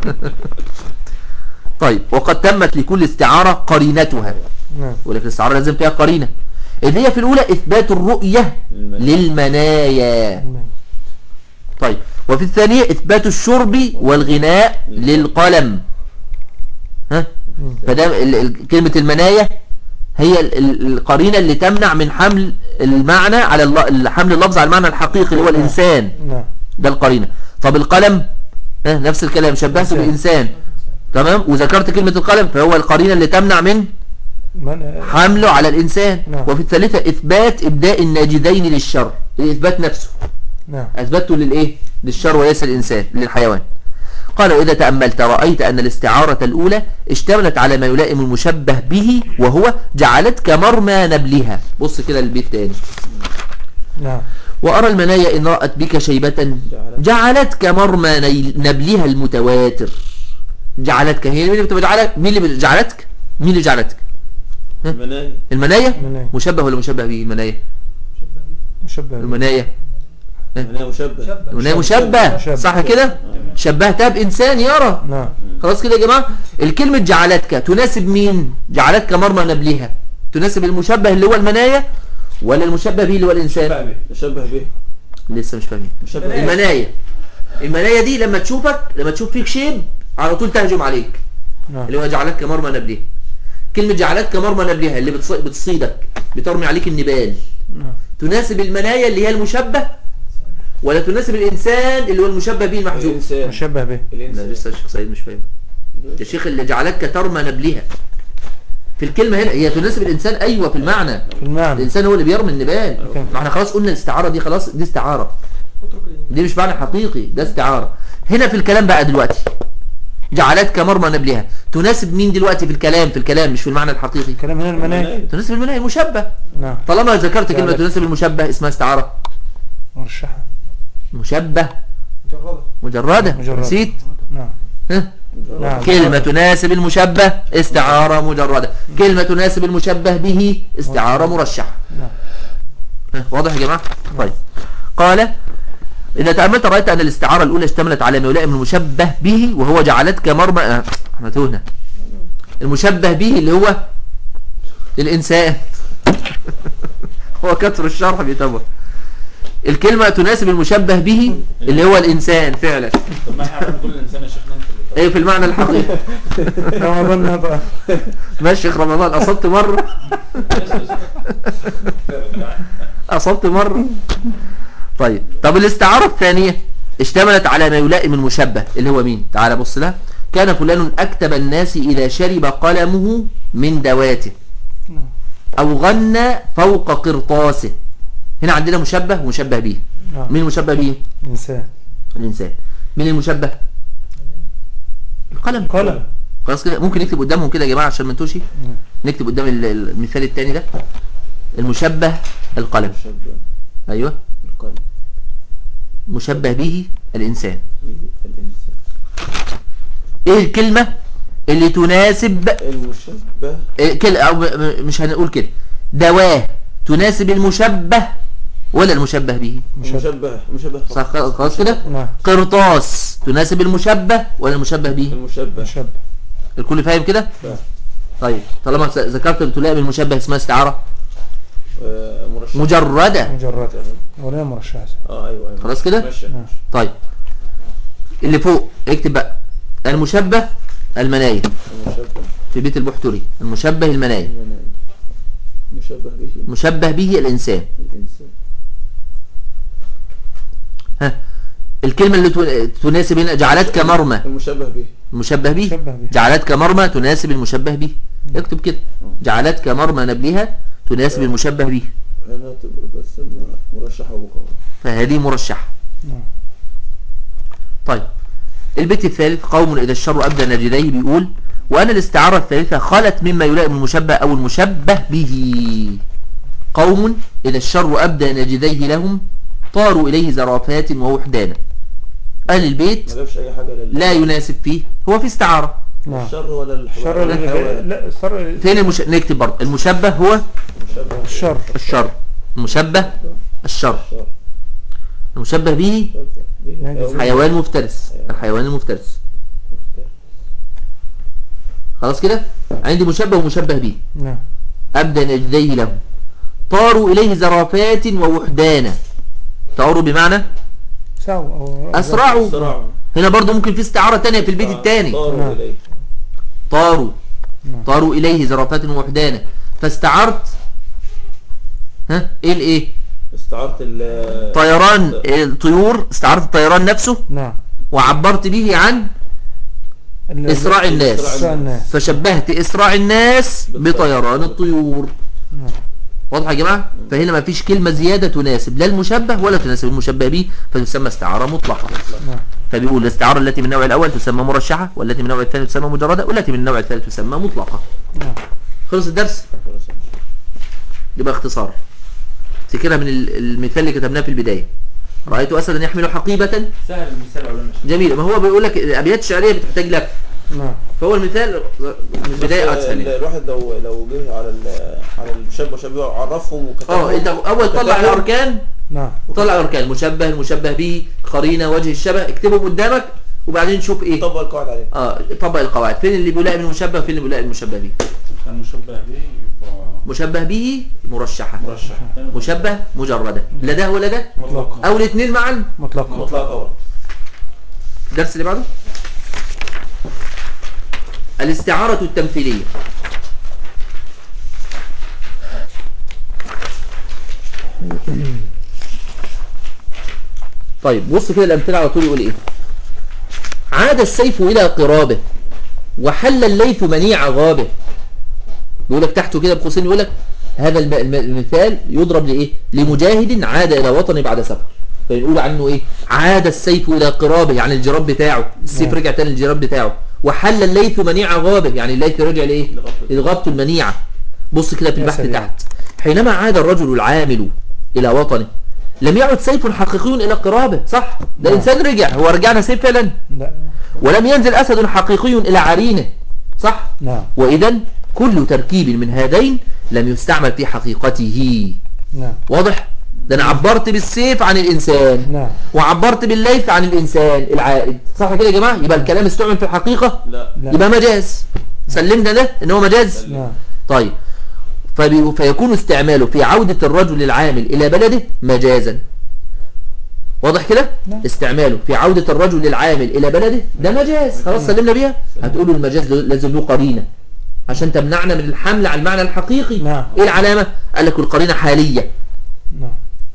طيب وقد تمت لكل استعارة قرينتها نعم ولكن الاستعارة لازم فيها قرينة اللي هي في الأولى إثبات الرؤية المنايا. للمنايا الميت. طيب وفي الثانية إثبات الشرب والغناء للقلم ها مم. فده ال- ال- كلمة المنايا هي ال- ال- القرينة اللي تمنع من حمل المعنى على الل- حمل اللفظ على المعنى الحقيقي اللي هو الإنسان نعم ده القرينة طب القلم ها نفس الكلام شبهته إنسان. بالإنسان تمام وذكرت كلمة القلم فهو القرينة اللي تمنع من من حمله على الإنسان نعم. وفي الثالثة إثبات إبداء الناجدين للشر الإثبات نفسه نعم أثبته للإيه للشر وليس الإنسان للحيوان قال وإذا تأملت رأيت أن الاستعارة الأولى اشتملت على ما يلائم المشبه به وهو جعلتك مرمى نبلها بص كده البيت تاني نعم وأرى المنايا إن رأت بك شيبة جعلتك مرمى نيل- نبلها المتواتر جعلتك هي مين اللي بتجعلك مين اللي جعلتك مين اللي جعلتك المنايا المنايا منايا مشبه ولا مشبه به المنايا مشبه المنايا المنايا مشبه المنايا مشبه مشبه. صح كده شبهتها بإنسان يرى نعم خلاص كده يا جماعة الكلمة جعلتك تناسب مين جعلتك مرمى نبلها تناسب المشبه اللي هو المنايا ولا المشبه به اللي هو الإنسان مشبه به لسه مش فاهمين مشبه به المنايا المنايا دي لما تشوفك لما تشوف فيك شيب على طول تهجم عليك نعم اللي هو جعلتك مرمى نبلها كلمة جعلتك مرمى نبلها اللي بتص- بتصيدك بترمي عليك النبال نعم تناسب المنايا اللي هي المشبه ولا تناسب الإنسان اللي هو المشبه به المحجوب الإنسان مشبه به لا الإنسان لسه الشيخ سعيد مش فاهم يا شيخ اللي جعلتك ترمى نبلها في الكلمة هنا هي تناسب الإنسان أيوة في المعنى في المعنى الإنسان هو اللي بيرمي النبال أوكي. ما احنا خلاص قلنا الاستعارة دي خلاص دي استعارة اترك الإيمان دي مش معنى حقيقي ده استعارة هنا في الكلام بقى دلوقتي جعلتك مرمى نبلها تناسب مين دلوقتي في الكلام في الكلام مش في المعنى الحقيقي الكلام هنا المناهي تناسب المناهي المشبه نعم طالما ذكرت كلمة جعلت. تناسب المشبه اسمها استعارة مرشحة مشبه مجردة مجردة مجردة. نسيت نعم ها؟ نعم كلمة تناسب المشبه استعارة مجردة كلمة تناسب المشبه به استعارة مرشحة نعم ها، واضح يا جماعة طيب قال إذا تأملت رأيت أن الاستعارة الأولى اشتملت على ما يلائم المشبه به وهو جعلتك مرمى آه، احنا تهنا المشبه به اللي هو الإنسان هو كثر الشرح بيتبه الكلمة تناسب المشبه به اللي هو الإنسان فعلا طب ما احنا عملنا كل الانسان يا شيخنا انت اللي ايه في المعنى الحقيقي رمضان بقى ماشي شيخ رمضان أصبت مرة أصبت مرة طيب طب الاستعارة الثانية اشتملت على ما يلائم المشبه اللي هو مين تعال بص لها كان فلان أكتب الناس إذا شرب قلمه من دواته نعم. أو غنى فوق قرطاسه هنا عندنا مشبه ومشبه به نعم مين المشبه به إنسان الإنسان مين المشبه القلم قلم خلاص كده ممكن نكتب قدامهم كده يا جماعة عشان ما نتوشي نعم. نكتب قدام ال- المثال الثاني ده المشبه القلم مشبه ايوه القلب مشبه به الانسان الإنسان ايه الكلمة اللي تناسب المشبه إيه كل او م- م- مش هنقول كده دواه تناسب المشبه ولا المشبه به مشبه مشبه مشبه صح خلاص كده نعم قرطاس تناسب المشبه ولا المشبه به المشبه مشبه الكل فاهم كده فاهم. طيب طالما س- ذكرت تلائم المشبه اسمها استعارة آه، مرشح مجردة مجرد ولا مرشحة اه ايوه ايوه خلاص كده؟ ماشي نعم. طيب اللي فوق اكتب بقى المشبه المناية المشبه في بيت البحتري المشبه المناية المنايا. مشبه به مشبه به الإنسان الإنسان ها الكلمة اللي تن- تناسب هنا جعلتك مرمى المشبه به مشبه به مشبه به جعلتك مرمى تناسب المشبه به اكتب كده جعلتك مرمى نبلها تناسب المشبه به هنا تبقى بس مرشحة ومقاومة فهذه مرشحة نعم طيب البيت الثالث قوم إذا الشر أبدى نجديه بيقول وأنا الاستعارة الثالثة خلت مما يلائم المشبه أو المشبه به قوم إذا الشر أبدى نجديه لهم طاروا إليه زرافات ووحدانا أهل البيت ما جابش أي حاجة لل لا يناسب فيه هو في استعارة نعم الشر ولا الحوار الشر ولا الحيوان لا الشر فين المش... نكتب برضه المشبه هو المشبه الشر الشر المشبه الشر الشر المشبه به مشبه به يعني أو حيوان مفترس الحيوان المفترس خلاص كده عندي مشبه ومشبه به نعم أبدى نجديه له طاروا إليه زرافات ووحدانا طاروا بمعنى ساو أو أسرعوا صراع هنا برضو ممكن في استعارة تانية في البيت التاني طاروا نعم. إليه طاروا نعم. طاروا إليه زرافات ووحدانا فاستعرت ها ايه الايه استعارة ال طيران الطيور استعرت الطيران نفسه نعم وعبرت به عن ال- إسراع الناس إسراع الناس فشبهت إسراع الناس بطيران الطيور نعم واضح يا جماعة فهنا ما فيش كلمة زيادة تناسب لا المشبه ولا تناسب المشبه به فتسمى استعارة مطلقة نعم فبيقول الاستعارة التي من النوع الأول تسمى مرشحة والتي من النوع الثاني تسمى مجردة والتي من النوع الثالث تسمى مطلقة نعم خلص الدرس يبقى اختصار تفتكرها من ال- المثال اللي كتبناه في البداية رأيت أسدا يحمل حقيبة سهل المثال أولا مش جميل ما هو بيقول لك الأبيات الشعرية بتحتاج لك نعم فهو المثال من البداية بس أسهل ال- يعني. الواحد لو لو جه على ال- على المشبه شبه وعرفهم وكتبهم اه انت اول طلع وكتبهم، الاركان نعم وطلع الاركان المشبه المشبه به قرينه وجه الشبه اكتبهم قدامك وبعدين شوف ايه طبق القواعد عليه اه طبق القواعد فين اللي بيلائم المشبه وفين اللي بيلائم المشبه به كان مشبه به يبقى مشبه به مرشحه مرشح مشبه مجرده لا ده ولا ده مطلق او الاثنين معا مطلقا مطلق اول الدرس اللي بعده الاستعارة التمثيلية طيب بص كده الأمثلة على طول يقول إيه عاد السيف إلى قرابه وحل الليث منيع غابه بيقول لك تحته كده بقوسين يقول لك هذا الم- الم- المثال يضرب لايه لمجاهد عاد الى وطنه بعد سفر فيقول عنه ايه عاد السيف الى قرابه يعني الجراب بتاعه السيف نعم. رجع تاني للجراب بتاعه وحل الليث منيع غابه يعني الليث رجع لايه لغابته المنيعه بص كده في يا البحث سلام. تحت حينما عاد الرجل العامل الى وطنه لم يعد سيف حقيقي الى قرابه صح ده نعم. انسان رجع هو رجعنا سيف فعلا لا ولم ينزل اسد حقيقي الى عرينه صح نعم واذا كل تركيب من هذين لم يستعمل في حقيقته نعم واضح ده انا عبرت بالسيف عن الانسان نعم وعبرت بالليث عن الانسان العائد صح كده يا جماعه يبقى الكلام استعمل في الحقيقه لا لا يبقى مجاز سلمنا ده ان هو مجاز نعم طيب فبي- فيكون استعماله في عودة الرجل العامل إلى بلده مجازا واضح كده نعم. استعماله في عودة الرجل العامل إلى بلده ده مجاز خلاص سلمنا بيها هتقولوا المجاز لازم له قرينة عشان تمنعنا من الحمل على المعنى الحقيقي نعم. ايه العلامة قال لك القرينة حالية نعم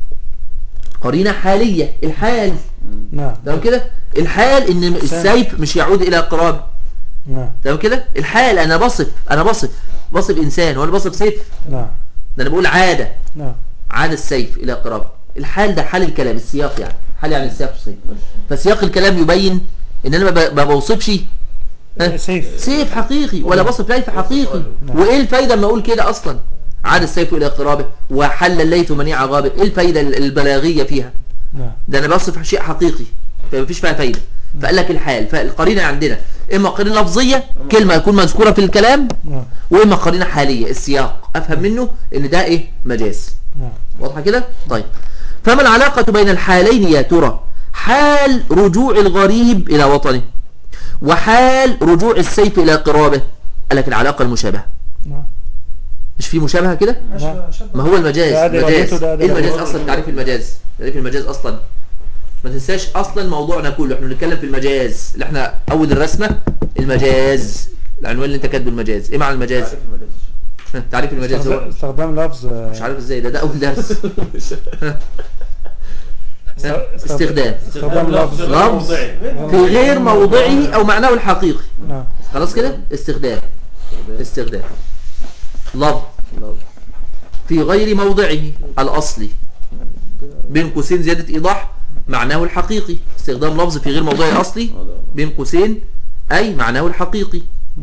قرينة حالية الحال نعم تمام كده الحال ان السيف مش يعود الى قرابه نعم تمام كده الحال انا بصف انا بصف بصف انسان وانا بصف سيف نعم ده انا بقول عاده نعم عاد السيف الى قرابه الحال ده حال الكلام السياق يعني حال يعني السياق الصيف فسياق الكلام يبين ان انا ما ب- ما بوصفش ها؟ سيف سيف حقيقي ولا بصف ليث حقيقي نعم. وايه الفايده اما اقول كده اصلا عاد السيف الى قرابه وحل الليث منيع غابه ايه الفايده البلاغيه فيها نعم ده انا بصف شيء حقيقي فمفيش فيها فايده فقال لك الحال فالقرينه عندنا اما قرينه لفظيه كلمه تكون مذكوره في الكلام نعم واما قرينه حاليه السياق افهم منه ان ده ايه مجاز نعم واضحه كده طيب فما العلاقه بين الحالين يا ترى حال رجوع الغريب الى وطنه وحال رجوع السيف الى قرابه قال لك العلاقه المشابهه نعم مش في مشابهه كده أشبه أشبه ما هو المجاز ده أدي مجاز وديته ده أدي ايه المجاز وديته. اصلا تعريف المجاز تعريف المجاز اصلا ما تنساش اصلا موضوعنا كله احنا بنتكلم في المجاز اللي احنا اول الرسمه المجاز العنوان اللي انت كاتبه المجاز ايه معنى المجاز عارف المجاز تعريف المجاز هو استخدام لفظ مش عارف ازاي ده ده اول درس ها؟ استخدام استخدام لفظ لفظ. موضعي. في غير موضعه او معناه الحقيقي نعم خلاص كده استخدام استخدام لفظ لو في غير موضعه الأصلي بين قوسين زيادة إيضاح معناه الحقيقي استخدام لفظ في غير موضعه الأصلي بين قوسين أي معناه الحقيقي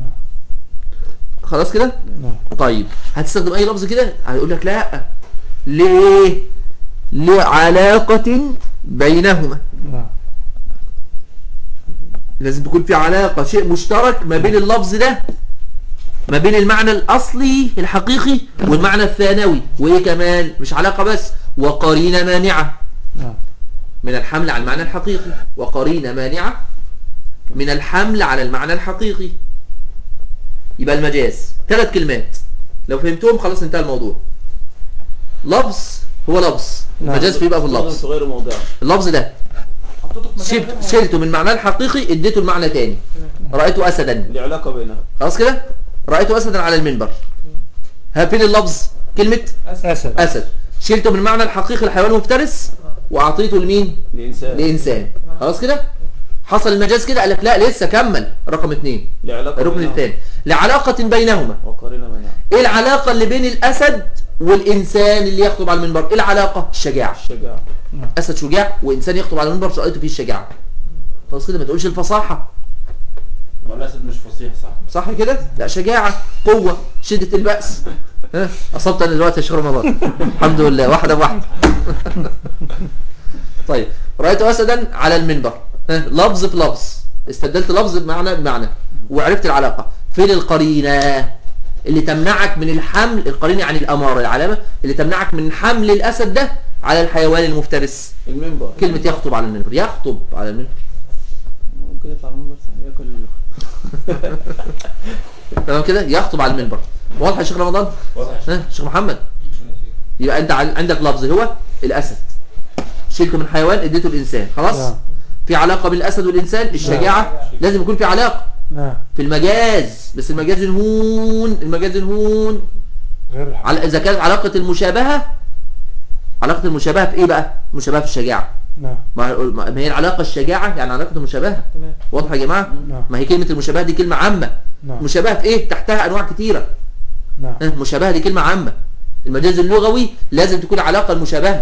خلاص كده نعم طيب هتستخدم أي لفظ كده هيقول لك لا ليه لعلاقة بينهما نعم لازم تكون في علاقة شيء مشترك ما بين اللفظ ده ما بين المعنى الأصلي الحقيقي والمعنى الثانوي وإيه كمان مش علاقة بس وقرينة مانعة نعم من الحمل على المعنى الحقيقي وقرينة مانعة من الحمل على المعنى الحقيقي يبقى المجاز ثلاث كلمات لو فهمتهم خلاص انتهى الموضوع لفظ هو لفظ نعم. المجاز بيبقى في اللفظ في غير موضعه اللفظ ده حطيته في مكان شلت- غير شلته من معناه الحقيقي اديته المعنى تاني رأيت أسدا اللي علاقه بينها خلاص كده رأيت أسدا على المنبر ها فين اللفظ كلمة أسد أسد شلته من معنى الحقيقي الحيوان المفترس وأعطيته لمين الانسان لإنسان خلاص كده حصل المجاز كده قال لك لا لسه كمل رقم اثنين لعلاقه الركن بينها الثاني لعلاقة بينهما وقرينه منها ايه العلاقة اللي بين الأسد والإنسان اللي يخطب على المنبر ايه العلاقة الشجاعة الشجاعه أسد شجاع وإنسان يخطب على المنبر رأيته فيه الشجاعة خلاص كده ما تقولش الفصاحة ما الاسد مش فصيح صح صح كده لا شجاعة قوة شدة البأس ها أصبت أنا دلوقتي يا شيخ رمضان الحمد لله واحدة بواحدة طيب رأيت أسدا على المنبر ها لفظ في لفظ استبدلت لفظ بمعنى بمعنى وعرفت العلاقة فين القرينة اللي تمنعك من الحمل القرينة يعني الأمارة العلامة اللي تمنعك من حمل الأسد ده على الحيوان المفترس المنبر كلمة يخطب على المنبر يخطب على المنبر ممكن يطلع المنبر صح ياكل تمام كده يخطب على المنبر واضح يا شيخ رمضان واضح ها شيخ محمد يبقى انت عن- عندك لفظ هو الاسد شلته من حيوان اديته الانسان خلاص نعم. في علاقه بين الاسد والانسان الشجاعه لازم يكون في علاقه نعم في المجاز بس المجاز الهون المجاز الهون غير الحق على اذا كانت علاقه المشابهه علاقه المشابهه في ايه بقى المشابهه في الشجاعه نعم ما ما هي العلاقة الشجاعة يعني علاقة المشابهة تمام واضحة يا جماعة نعم ما هي كلمة المشابهة دي كلمة عامة نعم مشابهة في ايه تحتها انواع كتيرة نعم ها، مشابهة دي كلمة عامة المجاز اللغوي لازم تكون علاقة المشابهة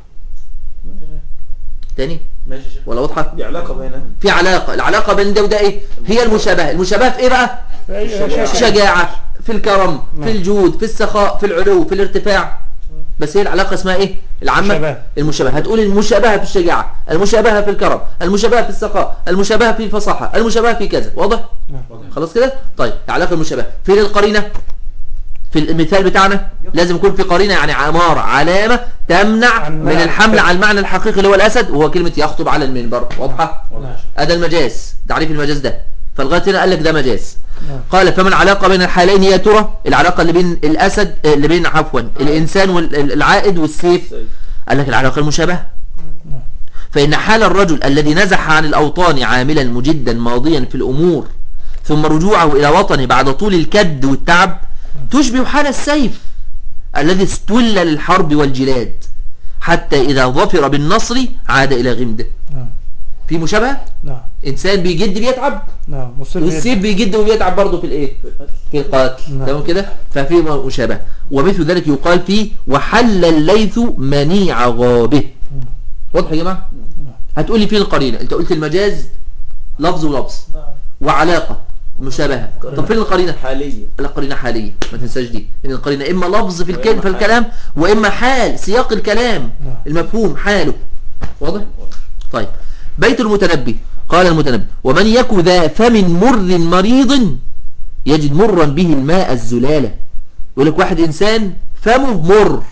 تمام تاني ماشي يا شيخ ولا واضحة دي علاقة بينها في علاقة العلاقة بين ده وده ايه هي المشابهة المشابهة في ايه بقى الشجاعة. في الشجاعة في الكرم نعم. في الجود في السخاء في العلو في الارتفاع بس هي العلاقة اسمها ايه العامة مشابهة. المشابهة هتقول المشابهة في الشجاعة المشابهة في الكرم المشابهة في السخاء المشابهة في الفصاحة المشابهة في كذا واضح نعم خلاص كده طيب العلاقة المشابهة فين القرينة في المثال بتاعنا لازم يكون في قرينة يعني عمارة علامة تمنع عن من معنى الحمل الحقيقي. على المعنى الحقيقي اللي هو الأسد وهو كلمة يخطب على المنبر واضحة نعم هذا المجاز تعريف المجاز ده فالغاية هنا قال لك ده مجاز نعم قال فما العلاقة بين الحالين يا ترى العلاقة اللي بين الأسد آه، اللي بين عفوا الإنسان والعائد والسيف قال لك العلاقة المشابهة نعم. فإن حال الرجل الذي نزح عن الأوطان عاملا مجدا ماضيا في الأمور ثم رجوعه إلى وطنه بعد طول الكد والتعب تشبه حال السيف الذي استول للحرب والجلاد حتى إذا ظفر بالنصر عاد إلى غمده نعم في مشابهة نعم إنسان بيجد بيتعب نعم والسيف والسيف بيجد وبيتعب برضه في الإيه في القتل نعم. تمام كده ففي مشابهة ومثل ذلك يقال فيه وحل الليث منيع غابه مم. واضح يا جماعة هتقول لي فين القرينة انت قلت المجاز لفظ ولفظ نعم وعلاقة مشابهة طب فين القرينة حالية لا قرينة حالية ما تنساش دي ان القرينة اما لفظ في الكلام في الكلام واما حال سياق الكلام نعم. المفهوم حاله واضح طيب بيت المتنبي قال المتنبي ومن يك ذا فم مر مريض يجد مرا به الماء الزلالة يقول لك واحد انسان فمه مر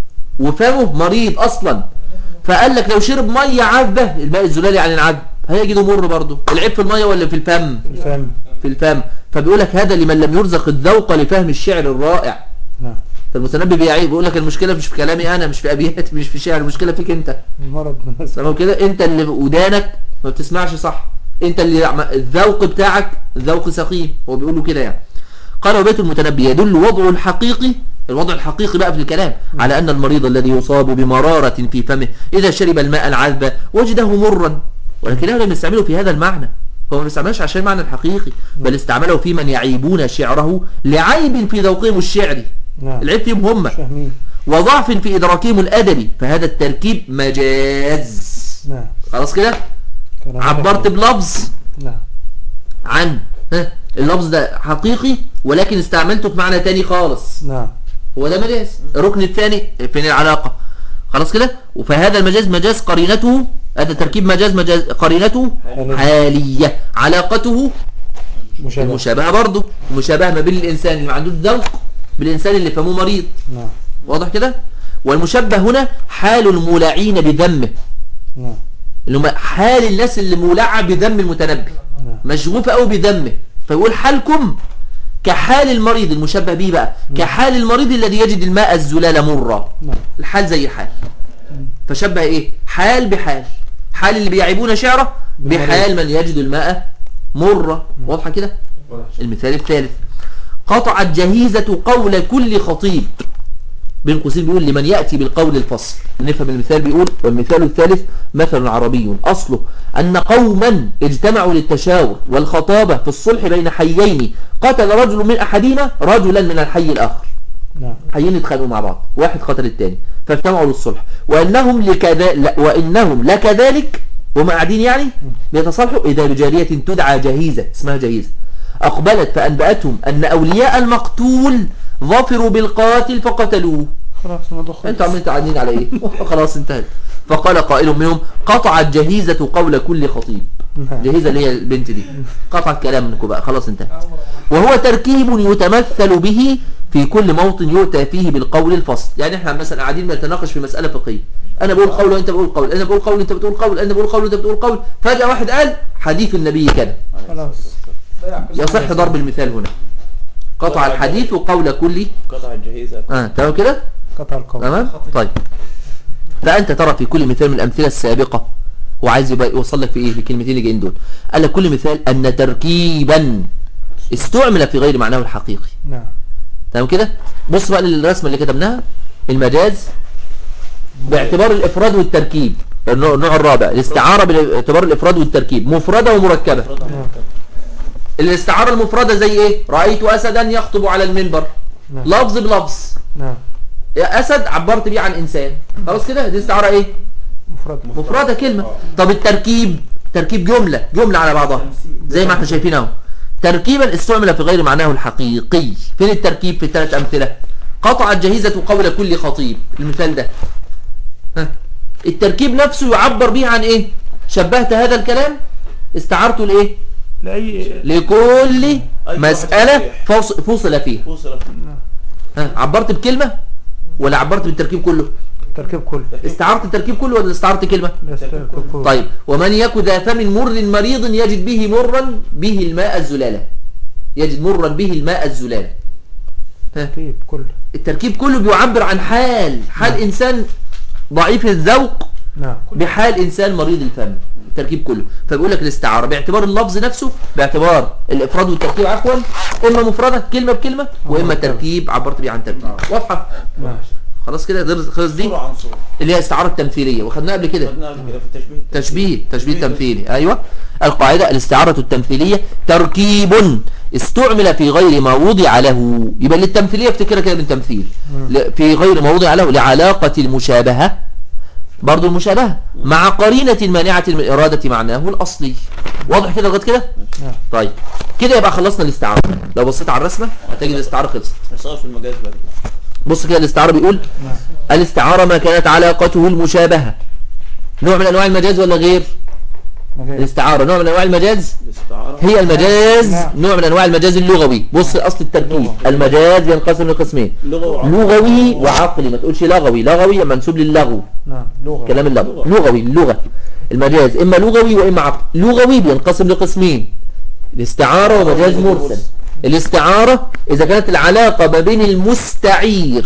وفمه مريض اصلا فقال لك لو شرب ميه عذبه الماء الزلالي يعني العذب هيجده مر برضه العيب في الميه ولا في الفم الفهم في الفم فبيقول لك هذا لمن لم يرزق الذوق لفهم الشعر الرائع نعم فالمتنبي بيعيب بيقول لك المشكله مش في كلامي انا مش في ابياتي مش في شعر المشكله فيك انت المرض من الناس تمام كده انت اللي ودانك ما بتسمعش صح انت اللي عم- الذوق بتاعك ذوق سقيم هو بيقول له كده يعني قال وبيت المتنبي يدل وضعه الحقيقي الوضع الحقيقي بقى في الكلام على أن المريض الذي يصاب بمرارة في فمه إذا شرب الماء العذب وجده مرا ولكنه لم يستعمله في هذا المعنى هو ما بيستعملش عشان المعنى الحقيقي بل استعمله في من يعيبون شعره لعيب في ذوقهم الشعري نعم العيب فيهم هم مش فاهمين وضعف في إدراكهم الأدبي فهذا التركيب مجاز نعم خلاص كده كلام عبرت فاهم. بلفظ نعم عن ها اللفظ ده حقيقي ولكن استعملته في معنى تاني خالص نعم هو ده مجاز الركن الثاني فين العلاقة خلاص كده فهذا المجاز مجاز قرينته هذا تركيب مجاز مجاز قرينته حالية. حالية علاقته مشابه المشابهة برضه المشابهة ما بين الإنسان اللي ما عندوش ذوق بالإنسان اللي فمه مريض نعم واضح كده والمشبه هنا حال المولعين بذمه نعم اللي هم حال الناس اللي مولعة بذم المتنبي نعم مشغوفة قوي بذمه فيقول حالكم كحال المريض المشبه به بقى كحال المريض الذي يجد الماء الزلال مرة نعم الحال زي الحال فشبه ايه حال بحال حال اللي بيعيبون شعره بحال من يجد الماء مرة واضحة كده المثال الثالث قطعت جهيزة قول كل خطيب بين قوسين بيقول لمن يأتي بالقول الفصل نفهم المثال بيقول والمثال الثالث مثل عربي أصله أن قوما اجتمعوا للتشاور والخطابة في الصلح بين حيين قتل رجل من أحدهما رجلا من الحي الآخر نعم حيين اتخانقوا مع بعض واحد قتل الثاني فاجتمعوا للصلح وانهم لكذا لا وانهم لكذلك وهم قاعدين يعني بيتصالحوا اذا بجاريه تدعى جهيزه اسمها جهيزه اقبلت فانباتهم ان اولياء المقتول ظفروا بالقاتل فقتلوه خلاص الموضوع خلص انتوا عاملين قاعدين على ايه خلاص انتهت فقال قائل منهم قطعت جهيزه قول كل خطيب نعم جهيزه اللي هي البنت دي قطعت كلامكم بقى خلاص انتهت وهو تركيب يتمثل به في كل موطن يؤتى فيه بالقول الفصل يعني احنا مثلا قاعدين بنتناقش في مسألة فقهية انا بقول قول وانت بقول قول انا بقول قول وانت بتقول قول انا بقول قول وانت بتقول قول فجأة واحد قال حديث النبي كذا خلاص يصح ضرب المثال هنا قطع الحديث وقول كل قطع الجهيزة اه تمام كده قطع القول تمام طيب فانت ترى في كل مثال من الامثله السابقه وعايز يبقى يوصل لك في ايه في الكلمتين اللي جايين دول قال لك كل مثال ان تركيبا استعمل في غير معناه الحقيقي نعم تمام كده بص بقى للرسمه اللي كتبناها المجاز باعتبار الافراد والتركيب النوع النوع الرابع الاستعارة باعتبار الإفراد والتركيب مفردة ومركبة نعم الاستعارة المفردة زي ايه رأيت أسدا يخطب على المنبر نعم لفظ بلفظ نعم يا أسد عبرت بيه عن إنسان خلاص كده دي استعارة ايه مفرد مفردة كلمة طب التركيب تركيب جملة جملة على بعضها زي ما احنا شايفين اهو تركيبا استعمل في غير معناه الحقيقي فين التركيب في الثلاث أمثلة قطعت جهيزة قول كل خطيب المثال ده ها. التركيب نفسه يعبر به عن ايه شبهت هذا الكلام استعرته لايه لأي لكل واحد مسألة صحيح. فص- فصل فيها وصل ها. عبرت بكلمة ولا عبرت بالتركيب كله تركيب كله استعرت التركيب كله ولا استعرت كلمة بس تركيب كله طيب ومن يك ذا فم مر مريض يجد به مرا به الماء الزلالة يجد مرا به الماء الزلالة ها. تركيب كله التركيب كله بيعبر عن حال حال إنسان ضعيف الذوق نعم بحال إنسان مريض الفم التركيب كله فبيقول لك الاستعارة باعتبار اللفظ نفسه باعتبار الإفراد والتركيب عفوا إما مفردة كلمة بكلمة وإما تركيب عبرت بيه عن تركيب واضحة نعم خلاص كده غير- خلاص دي صورة عن صورة اللي هي استعارة التمثيلية وخدناها قبل كده خدناها قبل كده في التشبيه تشبيه تشبيه تمثيلي ايوه القاعده الاستعاره التمثيليه تركيب استعمل في غير ما وضع له يبقى للتمثيليه افتكرها كده من تمثيل ل- في غير ما وضع له لعلاقه المشابهه برضو المشابهه مع قرينه مانعه من اراده معناه الاصلي واضح كده لغايه كده نعم طيب كده يبقى خلصنا الاستعاره لو بصيت على الرسمه هتجد الاستعاره خلصت صار في المجاز بعد كده بص كده الاستعاره بيقول نعم الاستعاره ما كانت علاقته المشابهه نوع من انواع المجاز ولا غير مجال الاستعاره نوع من انواع المجاز الاستعارة هي المجاز نعم. نوع من انواع المجاز اللغوي بص اصل التركيب المجاز ينقسم لقسمين لغة وعقل. لغوي وعقلي ما تقولش لغوي لغوي منسوب للغو نعم لغة كلام اللغو لغوي اللغة المجاز اما لغوي واما عقلي لغوي بينقسم لقسمين الاستعارة ومجاز مرسل الاستعارة إذا كانت العلاقة ما بين المستعير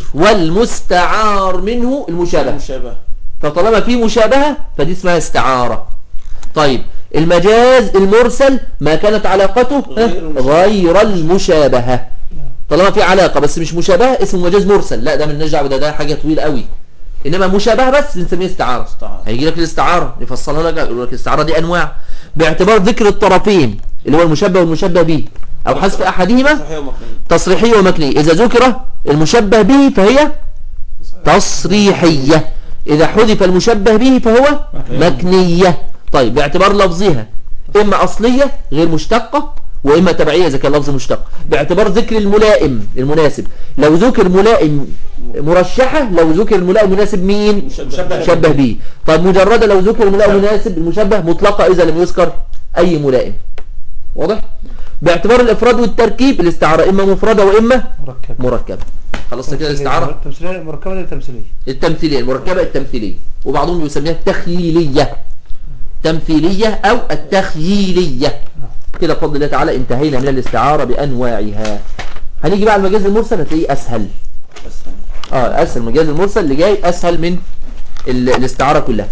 والمستعار منه المشابه مشابه فطالما في مشابهة فدي اسمها استعارة طيب المجاز المرسل ما كانت علاقته ها؟ غير المشابهة. غير المشابهة طالما في علاقة بس مش مشابهة اسمه مجاز مرسل لا ده من نرجع ده ده حاجة طويلة قوي انما مشابهة بس بنسميه استعارة استعارة. هيجي لك الاستعارة نفصلها لك يقول لك الاستعارة دي انواع باعتبار ذكر الطرفين اللي هو المشبه والمشبه به او حذف احدهما صحيح ومقنون تصريحية ومكنية إذا ذكر المشبه به فهي تصريحية إذا حذف المشبه به فهو مكنية طيب باعتبار لفظها إما أصلية غير مشتقة وإما تبعية إذا كان لفظ مشتق باعتبار ذكر الملائم المناسب لو ذكر ملائم مرشحة لو ذكر الملائم مناسب مين مشبه مشبه به طيب مجردة لو ذكر الملائم مناسب المشبه مطلقة إذا لم يذكر أي ملائم واضح باعتبار الإفراد والتركيب الاستعارة إما مفردة وإما مركب مركبة خلصت كده الاستعارة التمثيلية مركبة دي تمثيلية التمثيلية المركبة التمثيلية وبعضهم يسميها التخييلية تمثيلية أو التخييلية كده بفضل الله تعالى انتهينا من الاستعارة بأنواعها هنيجي بقى على المجاز المرسل هتلاقيه أسهل بس اه أسهل المجاز المرسل اللي جاي أسهل من ال- الاستعارة كلها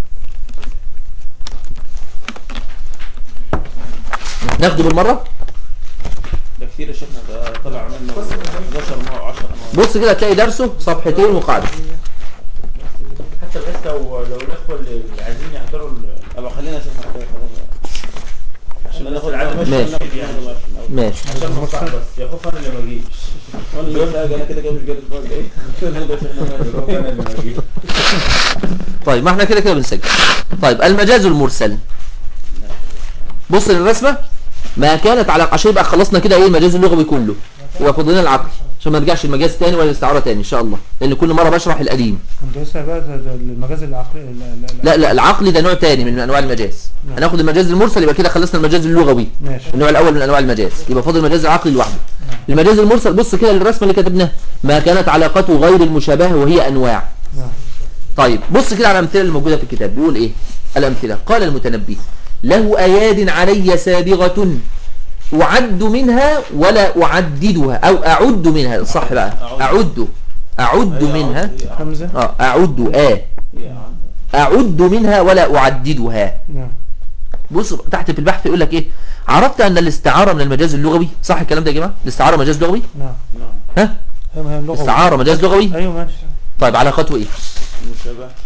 ناخده بالمرة ده كتير يا شيخنا ده طلع منه 11 نوع 10 نوع بص كده هتلاقي درسه صفحتين وقاعدة حتى بحيث لو لو الاخوه اللي عايزين يحضروا ال- طب خلينا يا شيخنا كده خلينا عشان عشان بس ناخد العدد ماشي ماشي. ناخد يعني ماشي عشان مصلحة بس يا خوف انا اللي ما اجيش وانا اللي قلت انا كده كده مش جاي الاسبوع الجاي ناخد يا شيخنا يا خوف انا اللي ما اجيش طيب ما احنا كده كده بنسجل طيب المجاز المرسل بص للرسمة ما كانت على عشان يبقى خلصنا كده ايه المجاز اللغوي كله يبقى فضلنا العقل عشان ما نرجعش المجاز تاني ولا الاستعارة تاني ان شاء الله لان كل مرة بشرح القديم انت لسه بقى ده- ده المجاز العقلي لا لا لا لا العقلي ده نوع تاني من انواع المجاز نعم. هناخد المجاز المرسل يبقى كده خلصنا المجاز اللغوي ماشي النوع الاول من انواع المجاز يبقى فاضل المجاز العقلي لوحده المجاز المرسل بص كده للرسمه اللي كتبناها ما كانت علاقته غير المشابهه وهي انواع نعم طيب بص كده على الامثله اللي موجوده في الكتاب بيقول ايه الامثله قال المتنبي له اياد علي سابغه اعد منها ولا اعددها او اعد منها صح بقى اعد اعد منها همزة اه اعد اه اعد منها ولا اعددها نعم بص تحت في البحث يقول لك ايه عرفت ان الاستعاره من المجاز اللغوي صح الكلام ده يا جماعه الاستعاره مجاز لغوي نعم ها هم هم لغة استعاره مجاز لغوي ايوه ماشي طيب علاقته ايه مشابه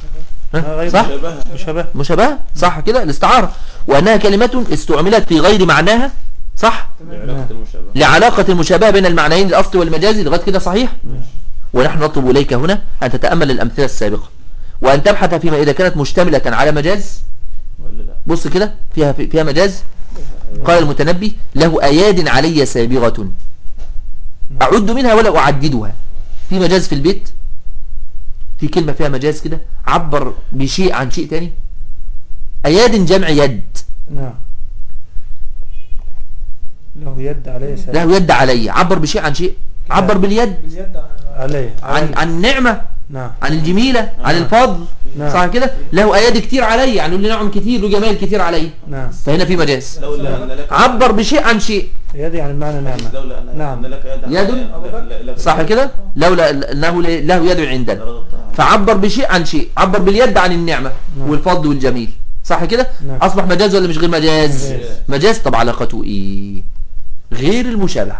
ها؟ غير صح مشابهة مشابه مشابهة صح كده الاستعارة وأنها كلمة استعملت في غير معناها صح لعلاقة المشابهة لعلاقة المشابهة بين المعنيين الأصلي والمجازي لغاية كده صحيح ونحن نطلب إليك هنا أن تتأمل الأمثلة السابقة وأن تبحث فيما إذا كانت مشتملة على مجاز ولا لا بص كده فيها فيها مجاز قال المتنبي له أياد علي سابغة أعد منها ولا أعددها في مجاز في البيت في كلمة فيها مجاز كده عبر بشيء عن شيء تاني أياد جمع يد نعم له يد عليه سلام له يد علي عبر بشيء عن شيء عبر باليد باليد عن- عليه عن عن النعمة نعم عن الجميلة عن الفضل نعم. صح كده له أياد كتير علي يعني له نعم كتير له جمال كتير علي نعم فهنا في مجاز لولا أن لك عبر بشيء عن شيء يد يعني المعنى نعمة لولا أن نعم. أن لك يد يد؟ لا- لا- لا- صح كده لولا انه له يد عندنا لرغبتها. فعبر بشيء عن شيء عبر باليد عن النعمة نعم. والفضل والجميل صح كده نعم. اصبح مجاز ولا مش غير مجاز مجاز. مجاز طب علاقته ايه غير المشابهة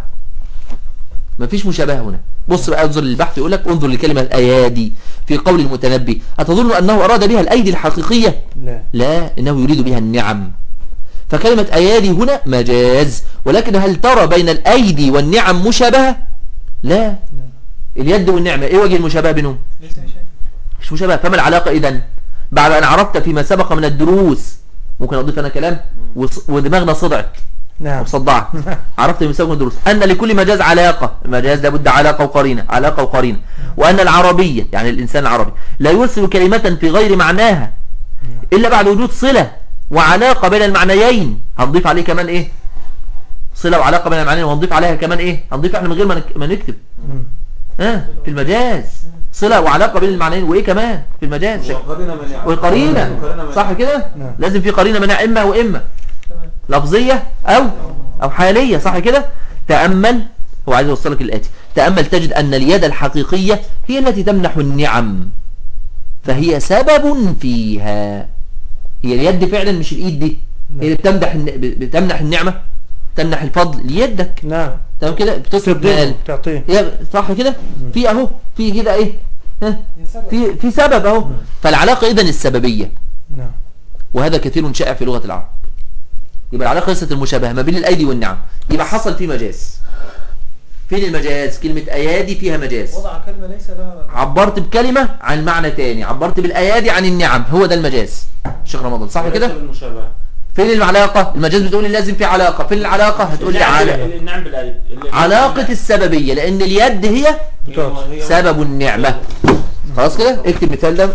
مفيش مشابهة هنا بص بقى انظر للبحث يقول لك انظر لكلمة ايادي في قول المتنبي أتظن أنه أراد بها الأيدي الحقيقية لا لا إنه يريد بها النعم فكلمة أيادي هنا مجاز ولكن هل ترى بين الأيدي والنعم مشابهة لا اليد والنعمة إيه وجه المشابهة بينهم ليس شيء مش مشابهة فما العلاقة إذن بعد أن عرفت فيما سبق من الدروس ممكن أضيف أنا كلام وص- ودماغنا صدعت نعم وصدعت عرفت فيما سبق من الدروس أن لكل مجاز علاقة المجاز لابد علاقة وقرينة علاقة وقرينة وأن العربية يعني الإنسان العربي لا يرسل كلمة في غير معناها إلا بعد وجود صلة وعلاقة بين المعنيين هنضيف عليه كمان إيه صلة وعلاقة بين المعنيين وهنضيف عليها كمان إيه هنضيف إحنا من غير ما نك- ما نكتب مم. ها في المجاز صلة وعلاقة بين المعنيين وإيه كمان في المجاز وقرينة منيعة وقرينة وقرينة صح كده نعم. لازم في قرينة منها إما وإما تمام لفظية أو أو حالية صح كده تأمل هو عايز يوصلك الآتي تأمل تجد أن اليد الحقيقية هي التي تمنح النعم فهي سبب فيها هي اليد فعلا مش الإيد دي هي اللي بتمدح الن- بتمنح النعمة تمنح الفضل ليدك نعم تمام كده بتصرف مال تعطيه هي صح كده في اهو في كده ايه ها هي سبب في في سبب اهو فالعلاقة اذا السببية نعم وهذا كثير شائع في لغة العرب يبقى العلاقة ليست المشابهة ما بين الأيدي والنعم يبقى حصل فيه مجاز فين المجاز كلمة أيادي فيها مجاز وضع كلمة ليس لها عبرت بكلمة عن معنى تاني عبرت بالأيادي عن النعم هو ده المجاز شيخ رمضان صح كده المشابهة فين العلاقة المجاز بتقول لي لازم في علاقة فين العلاقة هتقول لي علاقة النعم بالأيد اللي- علاقة السببية لأن اليد هي هي- سبب النعمة خلاص كده اكتب مثال ده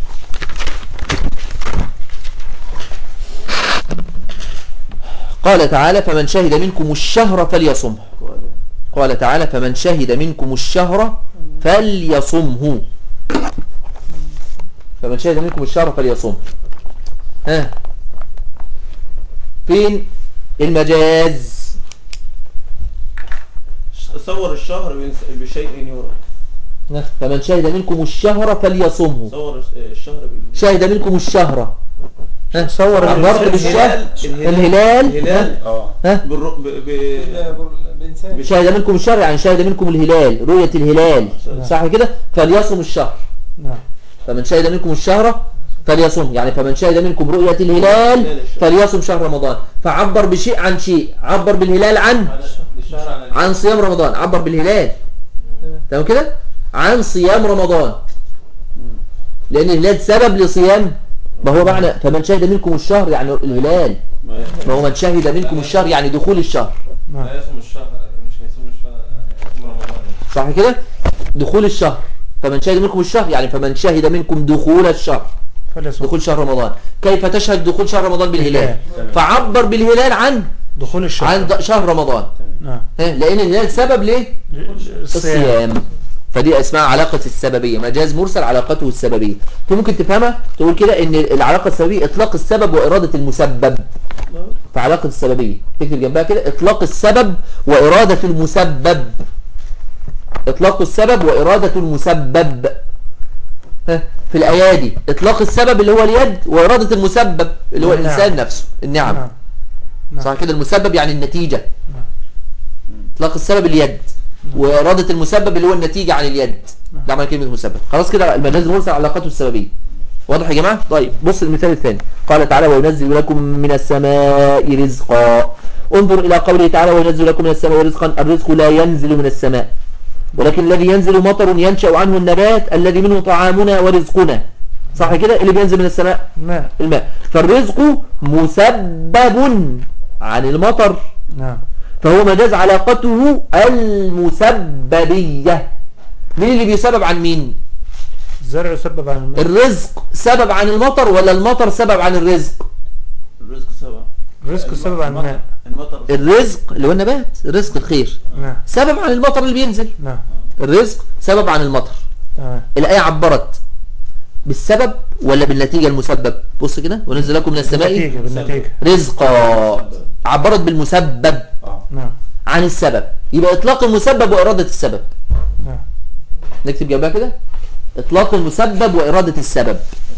قال تعالى فمن شهد منكم الشهر فليصمه قال تعالى فمن شهد منكم الشهر فليصمه فمن شهد منكم الشهر فليصمه ها فين المجاز صور الشهر بنس- بشيء يرى فمن شهد منكم الشهر فليصمه صور الشهر بال... شهد منكم الشهر ها صور عبرت بالشهر الهلال الهلال اه ها بالر... ب... ب... بال- بالإنسان شهد منكم الشهر يعني شهد منكم الهلال رؤية الهلال صح كده فليصم الشهر نعم فمن شهد منكم الشهر فليصم يعني فمن شهد منكم رؤية الهلال فليصم شهر رمضان فعبر بشيء عن شيء عبر بالهلال عن الشهر على عن صيام رمضان عبر بالهلال تمام. تمام كده عن صيام رمضان لأن الهلال سبب لصيام ما هو معنى فمن شهد منكم الشهر يعني الهلال ما يحتاج. ما هو من شهد منكم الشهر يعني دخول الشهر نعم لا يصوم الشهر مش هيصوم الشهر هيصوم رمضان صح كده دخول الشهر فمن شهد منكم الشهر يعني فمن شهد منكم دخول الشهر فليصوم دخول شهر رمضان كيف تشهد دخول شهر رمضان بالهلال تمام. فعبر بالهلال عن دخول الشهر عن د- شهر رمضان نعم ها، لأن الهلال سبب ليه الصيام الصيام فدي اسمها علاقة السببية مجاز مرسل علاقته السببية في ممكن تفهمها تقول كده ان العلاقة السببية اطلاق السبب وارادة المسبب فعلاقة السببية تكتب جنبها كده اطلاق السبب وارادة المسبب اطلاق السبب وارادة المسبب ها، في الايادي اطلاق السبب اللي هو اليد وارادة المسبب اللي هو النعم. الانسان نفسه النعم نعم نعم. صح كده المسبب يعني النتيجة اطلاق السبب اليد وإرادة المسبب اللي هو النتيجة عن اليد ده معنى كلمة مسبب خلاص كده المجاز المرسل علاقته السببية واضح يا جماعة طيب بص المثال الثاني قال تعالى وينزل لكم من السماء رزقا انظر إلى قوله تعالى وينزل لكم من السماء رزقا الرزق لا ينزل من السماء ولكن الذي ينزل مطر ينشأ عنه النبات الذي منه طعامنا ورزقنا صح كده اللي بينزل من السماء ماء الماء فالرزق مسبب عن المطر نعم فهو مجاز علاقته المسببية مين اللي بيسبب عن مين الزرع يسبب عن الماء الرزق سبب عن المطر ولا المطر سبب عن الرزق الرزق سبع الرزق سبب عن الماء المطر الرزق اللي هو النبات الرزق الخير نعم سبب عن المطر اللي بينزل نعم الرزق سبب عن المطر تمام الآية عبرت بالسبب ولا بالنتيجة المسبب بص كده ونزل لكم من السماء بالنتيجة بالنتيجة رزقا عبرت بالمسبب نعم عن السبب يبقى إطلاق المسبب وإرادة السبب نعم نكتب جنبها كده إطلاق المسبب وإرادة السبب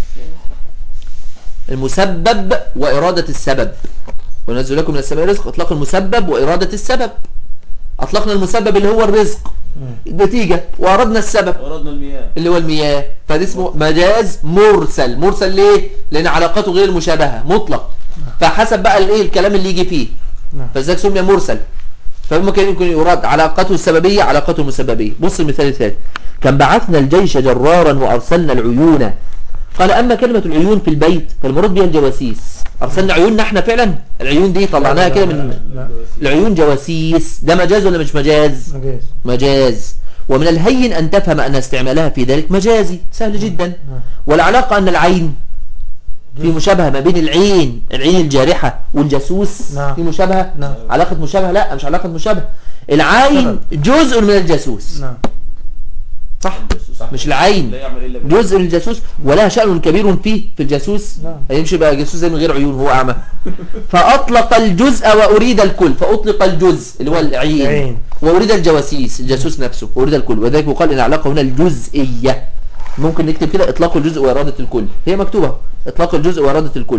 المسبب وإرادة السبب ونزل لكم من السماء رزق إطلاق المسبب وإرادة السبب أطلقنا المسبب اللي هو الرزق النتيجة وأردنا السبب وردنا المياه اللي هو المياه فده اسمه مجاز مرسل مرسل ليه لان علاقته غير مشابهه مطلق فحسب بقى الايه الكلام اللي يجي فيه نعم. فذلك سمي مرسل فممكن يمكن يراد علاقته السببيه علاقته المسببيه بص المثال الثالث كان بعثنا الجيش جرارا وارسلنا العيون قال اما كلمه العيون في البيت فالمراد بها الجواسيس ارسلنا عيوننا احنا فعلا العيون دي طلعناها كده من لا العيون جواسيس ده مجاز ولا مش مجاز مجاز مجاز ومن الهين أن تفهم أن استعمالها في ذلك مجازي سهل جدا والعلاقة أن العين في مشابهة ما بين العين العين الجارحة والجاسوس نعم. في مشابهة نعم. علاقة مشابهة لا مش علاقة مشابهة العين جزء من الجاسوس نعم صح مش العين لا يعمل الا بالله. جزء من الجاسوس ولا شأن كبير فيه في الجاسوس نعم. هيمشي بقى جاسوس زي من غير عيون هو أعمى فأطلق الجزء وأريد الكل فأطلق الجزء اللي هو العين العين. وأريد الجواسيس الجاسوس نفسه وأريد الكل وذلك يقال إن العلاقة هنا الجزئية ممكن نكتب كده إطلاق الجزء وإرادة الكل هي مكتوبة إطلاق الجزء وإرادة الكل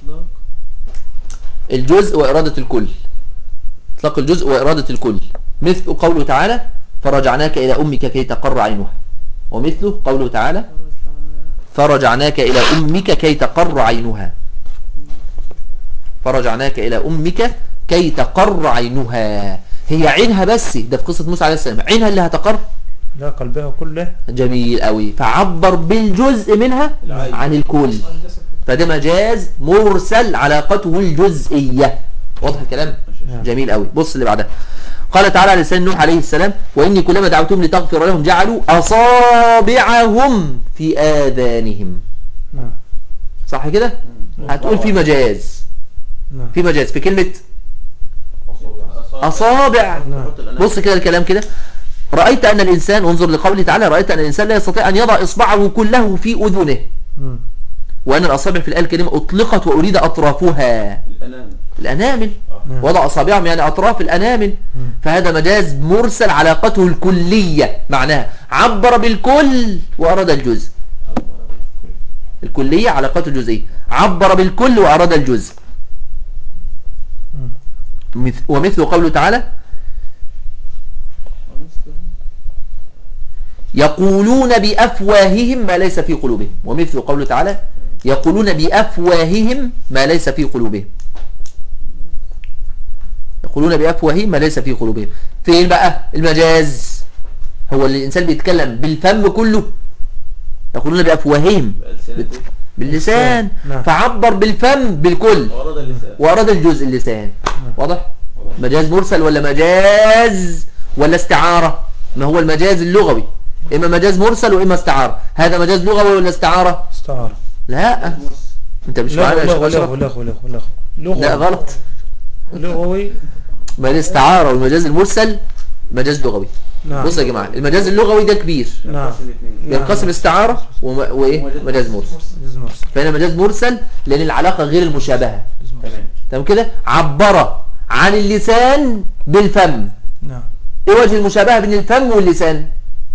الجزء وإرادة الكل إطلاق الجزء وإرادة الكل مثل قوله تعالى فرجعناك إلى أمك كي تقر عينها ومثله قوله تعالى فرجعناك إلى أمك كي تقر عينها فرجعناك إلى أمك كي تقر عينها هي عينها بس ده في قصة موسى عليه السلام عينها اللي هتقر لا قلبها كله جميل قوي فعبر بالجزء منها العين. عن الكل فده مجاز مرسل علاقته الجزئية واضح الكلام نعم. جميل قوي بص اللي بعدها قال تعالى على لسان نوح عليه السلام وإني كلما دعوتهم لتغفر لهم جعلوا أصابعهم في آذانهم نعم صح كده هتقول في مجاز نعم في مجاز في كلمة أصابع نعم. حط الأنام. بص كده الكلام كده رأيت أن الإنسان انظر لقوله تعالى رأيت أن الإنسان لا يستطيع أن يضع إصبعه كله في أذنه مم. وأن الأصابع في الآية الكريمة أطلقت وأريد أطرافها الانام الأنامل نعم. وضع أصابعهم يعني أطراف الأنامل مم. فهذا مجاز مرسل علاقته الكلية معناها عبر بالكل وأراد الجزء الكلية علاقته الجزئية عبر بالكل وأراد الجزء مم. مث- ومثل قوله تعالى يقولون بأفواههم ما ليس في قلوبهم ومثل قوله تعالى يقولون بأفواههم ما ليس في قلوبهم يقولون بأفواههم ما ليس في قلوبهم فين بقى المجاز هو اللي الإنسان بيتكلم بالفم كله يقولون بأفواههم بألسنته باللسان نعم. فعبر بالفم بالكل وأراد اللسان وأراد الجزء اللسان واضح مجاز مرسل ولا مجاز ولا استعارة ما هو المجاز اللغوي إما مجاز مرسل وإما استعارة هذا مجاز لغوي ولا استعارة استعارة لا انت مش معانا لغو يا شيخ لغو أشرف؟ لغو لغو لغو لغو لغو لا غلط لغوي ما الاستعارة والمجاز المرسل مجاز لغوي نعم بص يا جماعة المجاز اللغوي ده كبير نعم ينقسم الاثنين نعم. ينقسم استعارة وم... وإيه مجاز مرسل مجاز مرسل. فهنا مجاز مرسل لأن العلاقة غير المشابهة مجاز مرسل. تمام تمام كده عبر عن اللسان بالفم نعم ايه وجه المشابهة بين الفم واللسان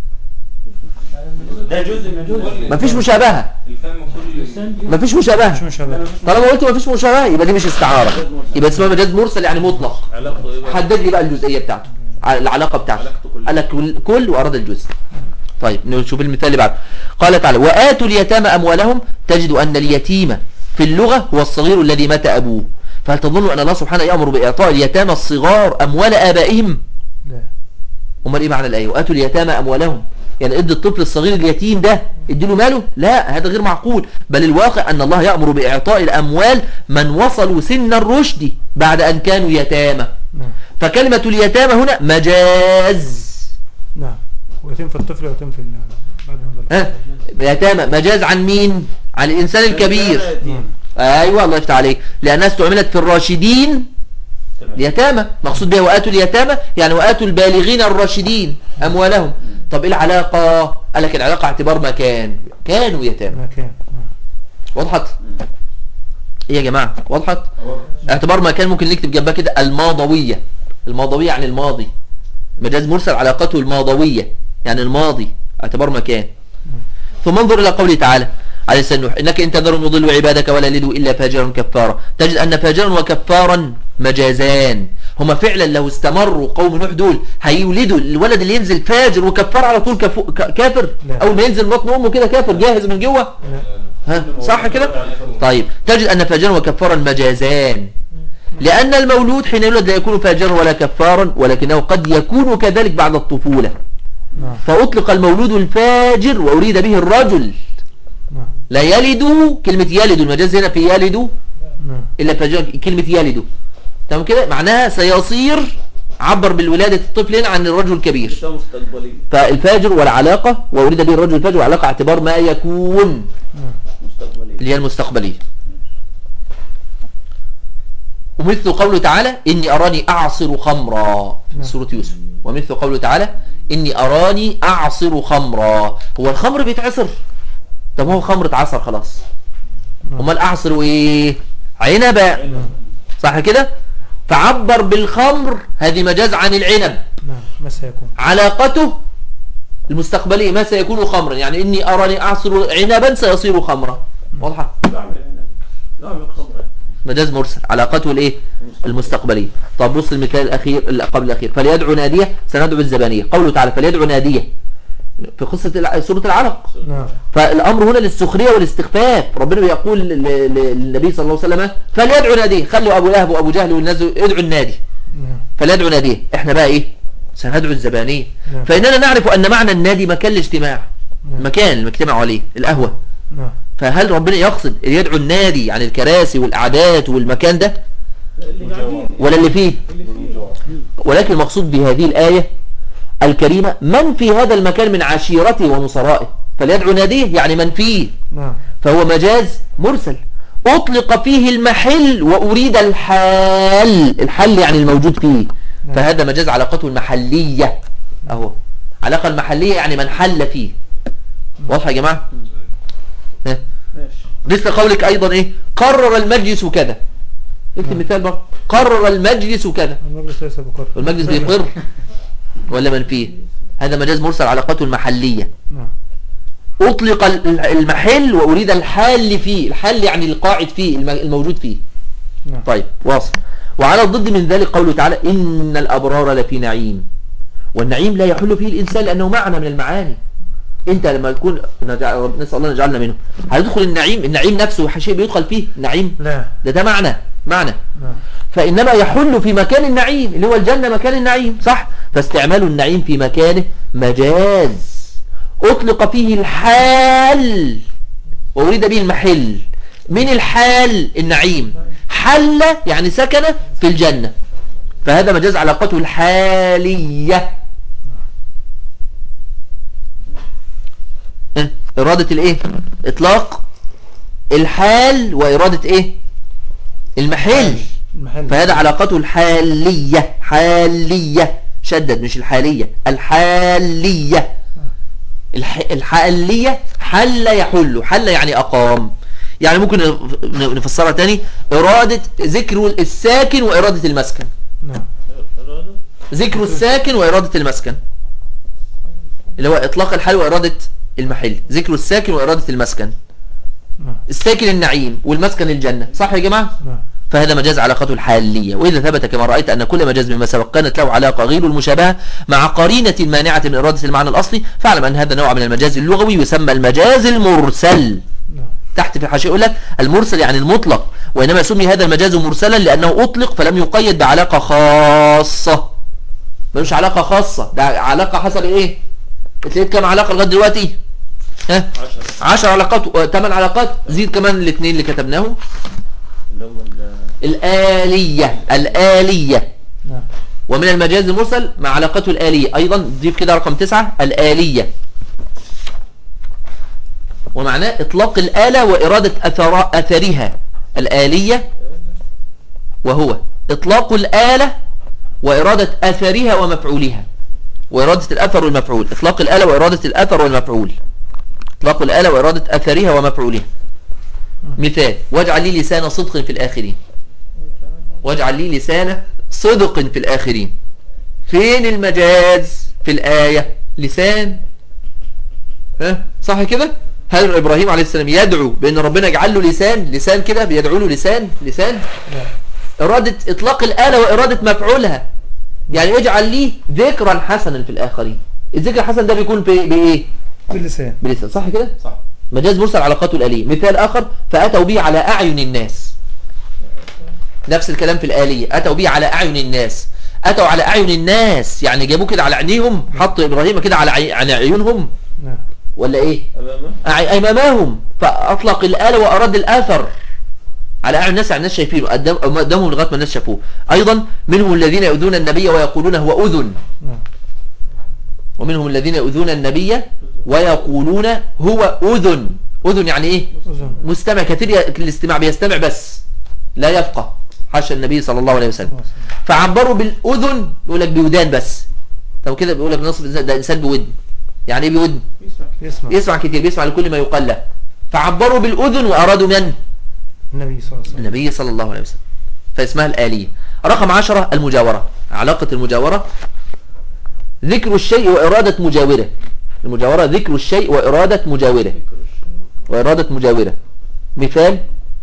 ده جزء من جزء مفيش مشابهة الفم كل مفيش مشابهة مش مشابه طالما قلت مفيش مشابهة يبقى دي مش استعارة يبقى اسمها مجاز مرسل يعني مطلق علاقته ايه بقى؟ حدد لي بقى الجزئية بتاعته ع- العلاقة بتاعته علاقته كلها. قال لك كل- كل وأراد الجزء طيب نشوف المثال اللي بعده قال تعالى وآتوا اليتامى أموالهم تجد أن اليتيم في اللغة هو الصغير الذي مات أبوه فهل تظن أن الله سبحانه يأمر بإعطاء اليتامى الصغار أموال آبائهم لا امال ايه معنى الايه واتوا اليتامى اموالهم يعني ادي الطفل الصغير اليتيم ده اديله ماله لا هذا غير معقول بل الواقع ان الله يأمر باعطاء الاموال من وصلوا سن الرشد بعد ان كانوا يتامى نعم فكلمة اليتامى هنا مجاز نعم ويتم في الطفل ويتم في ال- بعد ما بلغ ها يتامى مجاز عن مين عن الانسان الكبير ايوه الله يفتح عليك لانها استعملت في الراشدين اليتامى مقصود بها وآتوا اليتامى يعني وآتوا البالغين الراشدين أموالهم طب إيه العلاقة قال لك العلاقة اعتبار مكان كانوا يتامى ما كان نعم. وضحت ايه يا جماعة وضحت اعتبار مكان ممكن نكتب جنبها كده الماضوية الماضوية يعني الماضي مجاز مرسل علاقته الماضوية يعني الماضي اعتبار مكان ثم انظر إلى قوله تعالى عليه السلام نوح إنك إن تذرهم يضلوا عبادك ولا يلدوا إلا فاجرا كفارا تجد أن فاجرا وكفارا مجازان هما فعلا لو استمروا قوم نوح دول هيولدوا الولد اللي ينزل فاجر وكفار على طول كفو ك- كافر لا. أول ما ينزل بطن أمه كده كافر جاهز من جوه لا ها صح كده طيب تجد أن فاجرا وكفارا مجازان لأن المولود حين يولد لا يكون فاجرا ولا كفارا ولكنه قد يكون كذلك بعد الطفولة نعم فأطلق المولود الفاجر وأريد به الرجل نعم لا يلد كلمة يلد المجاز هنا في يلد نعم إلا فاجر كلمة يلد تمام كده معناها سيصير عبر بالولادة الطفل هنا عن الرجل الكبير ده مستقبلية فالفاجر والعلاقة وأريد به الرجل الفاجر والعلاقة اعتبار ما يكون نعم مستقبلية اللي هي المستقبلية ومثل قوله تعالى إني أراني أعصر خمرا نعم. سورة يوسف ومثل قوله تعالى إني أراني أعصر خمرا هو الخمر بيتعصر طب هو خمر اتعصر خلاص نعم. امال أعصر إيه عنبا صح كده فعبر بالخمر هذه مجاز عن العنب نعم ما سيكون علاقته المستقبلية ما سيكون خمرا يعني إني أراني أعصر عنبا سيصير خمرا واضحة بعمل هنا بعمل خمرة مجاز مرسل علاقته الايه المستقبليه طب بص المثال الاخير اللي قبل الاخير فليدعو ناديه سندعو الزبانيه قوله تعالى فليدعو ناديه في قصه الع- سوره العلق نعم فالامر هنا للسخريه والاستخفاف ربنا بيقول ل- ل- للنبي صلى الله عليه وسلم فليدعو ناديه خلوا ابو لهب وابو جهل والناس ادعوا النادي نعم فليدعو ناديه احنا بقى ايه سندعو الزبانيه نعم. فاننا نعرف ان معنى النادي مكان الاجتماع نعم. مكان اللي بيجتمعوا عليه القهوه نعم فهل ربنا يقصد يدعو النادي عن الكراسي والقعدات والمكان ده اللي قاعدين ولا اللي فيه اللي فيه ولكن المقصود بهذه الآية الكريمة من في هذا المكان من عشيرته ونصرائه فليدعو ناديه يعني من فيه نعم فهو مجاز مرسل أطلق فيه المحل وأريد الحال الحل يعني الموجود فيه فهذا مجاز علاقته المحلية أهو علاقة المحلية يعني من حل فيه واضح يا جماعة ها؟ ماشي مثل قولك أيضا إيه قرر المجلس كذا اكتب مثال برضه قرر المجلس كذا المجلس ليس بقرر والمجلس بيقر ولا من فيه هذا مجاز مرسل علاقته المحلية نعم أطلق ال- المحل وأريد الحال فيه الحال يعني القاعد فيه الم- الموجود فيه نعم طيب واصل وعلى الضد من ذلك قوله تعالى إن الأبرار لفي نعيم والنعيم لا يحل فيه الإنسان لأنه معنى من المعاني انت لما تكون نجع- نسأل الله نجعلنا منه هيدخل النعيم النعيم نفسه شيء بيدخل فيه نعيم لا ده ده معنى معنى نعم فإنما يحل في مكان النعيم اللي هو الجنة مكان النعيم صح فاستعمال النعيم في مكانه مجاز أطلق فيه الحال وأريد به المحل من الحال النعيم حل يعني سكن في الجنة فهذا مجاز علاقته الحالية إيه؟ إرادة الإيه إطلاق الحال وإرادة إيه المحل المحل فهذا علاقته الحالية حالية شدد مش الحالية الحالية الح... الحالية حل يحل حل يعني أقام يعني ممكن نف- نفسرها تاني إرادة ذكر الساكن وإرادة المسكن نعم إرادة ذكر الساكن وإرادة المسكن اللي هو إطلاق الحال وإرادة المحل ذكر الساكن وإرادة المسكن نعم الساكن النعيم والمسكن الجنة صح يا جماعة نعم فهذا مجاز علاقته الحالية وإذا ثبت كما رأيت أن كل مجاز مما سبق كانت له علاقة غير المشابهة مع قرينة مانعة من إرادة المعنى الأصلي فاعلم أن هذا نوع من المجاز اللغوي يسمى المجاز المرسل نعم تحت في الحاشية يقول لك المرسل يعني المطلق وإنما سمي هذا المجاز مرسلا لأنه أطلق فلم يقيد بعلاقة خاصة ملوش علاقة خاصة ده علاقة حصل إيه اتلقيت كام علاقة لغاية دلوقتي ها 10 10 علاقات 8 علاقات زيد كمان الاثنين اللي كتبناهم اللي هم ال- الآلية الآلية نعم ومن المجاز المرسل مع علاقته الآلية أيضا ضيف كده رقم تسعة الآلية ومعناه إطلاق الآلة وإرادة أثر أثرها الآلية وهو إطلاق الآلة وإرادة أثرها ومفعولها وإرادة الأثر والمفعول إطلاق الآلة وإرادة الأثر والمفعول إطلاق الآلة وإرادة أثرها ومفعولها مثال واجعل لي لسان صدق في الآخرين واجعل لي لسان صدق في الآخرين فين المجاز في الآية لسان ها صح كده هل إبراهيم عليه السلام يدعو بأن ربنا يجعل له لسان لسان كده بيدعو له لسان لسان نعم إرادة إطلاق الآلة وإرادة مفعولها يعني اجعل لي ذكرا حسنا في الآخرين الذكر الحسن ده بيكون ب- بإيه باللسان بلسان صح كده صح مجاز مرسل علاقاته الآلية مثال آخر فأتوا به على أعين الناس نفس الكلام في الآلية أتوا به على أعين الناس أتوا على أعين الناس يعني جابوه كده على عينيهم حطوا إبراهيم كده على عي... على عيونهم نعم ولا إيه أمامه أع- أمامهم فأطلق الآلة وأراد الأثر على أعين الناس يعني الناس شايفينه قدام قدامهم لغاية ما الناس شافوه أيضا منهم الذين يؤذون النبي ويقولون هو أذن نعم ومنهم الذين يؤذون النبي ويقولون هو أذن أذن يعني إيه أذن مستمع كثير ي- الاستماع بيستمع بس لا يفقه حاشا النبي صلى الله عليه وسلم فعبروا بالأذن يقول لك بودان بس طب كده بيقول لك نصف الإنسان ده إنسان بود يعني إيه بود بيسمع يسمع يسمع كتير بيسمع لكل ما يقال له فعبروا بالأذن وأرادوا من النبي صلى الله عليه وسلم النبي صلى الله عليه وسلم فاسمها الآلية رقم عشرة المجاورة علاقة المجاورة ذكر الشيء وإرادة مجاورة المجاورة ذكر الشيء وإرادة مجاورة وإرادة مجاورة مثال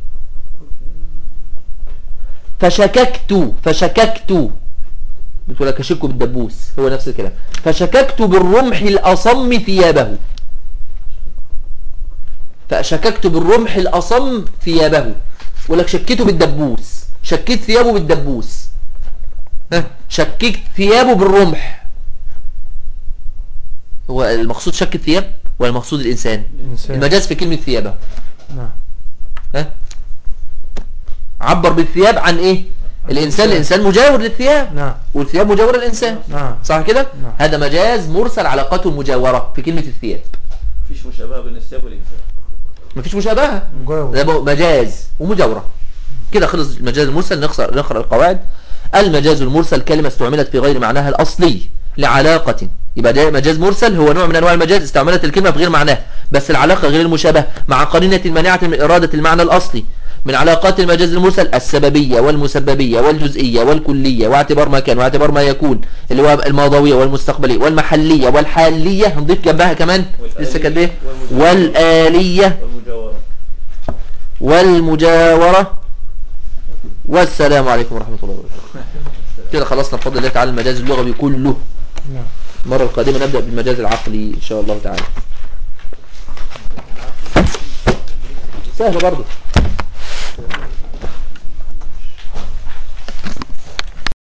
فشككت فشككت بتقول لك اشك بالدبوس هو نفس الكلام فشككت بالرمح الأصم ثيابه فشككت بالرمح الأصم ثيابه يقول لك شكيته بالدبوس شكيت ثيابه بالدبوس ها شككت ثيابه بالرمح هو المقصود شك الثياب ولا المقصود الإنسان الإنسان المجاز في كلمة ثيابه نعم ها عبر بالثياب عن ايه الانسان الانسان مجاور للثياب نعم والثياب مجاورة للانسان نعم صح كده نعم. هذا مجاز مرسل علاقته المجاورة في كلمة الثياب مفيش مشابهة بين الثياب والإنسان مفيش مشابهة مجاور ده بقى مجاز ومجاورة كده خلص المجاز المرسل نقرأ نقرأ القواعد المجاز المرسل كلمة استعملت في غير معناها الأصلي لعلاقة يبقى ده مجاز مرسل هو نوع من أنواع المجاز استعملت الكلمة في غير معناها بس العلاقة غير المشابهة مع قرينة مانعة من إرادة المعنى الأصلي من علاقات المجاز المرسل السببية والمسببية والجزئية والكلية واعتبار ما كان واعتبار ما يكون اللي هو الماضوية والمستقبلية والمحلية والحالية هنضيف جنبها كمان لسه كانت ايه والآلية والمجاورة والمجاورة والسلام عليكم ورحمة الله وبركاته كده خلصنا بفضل الله تعالى المجاز اللغوي كله نعم المرة القادمة نبدأ بالمجاز العقلي إن شاء الله تعالى سهلة برضه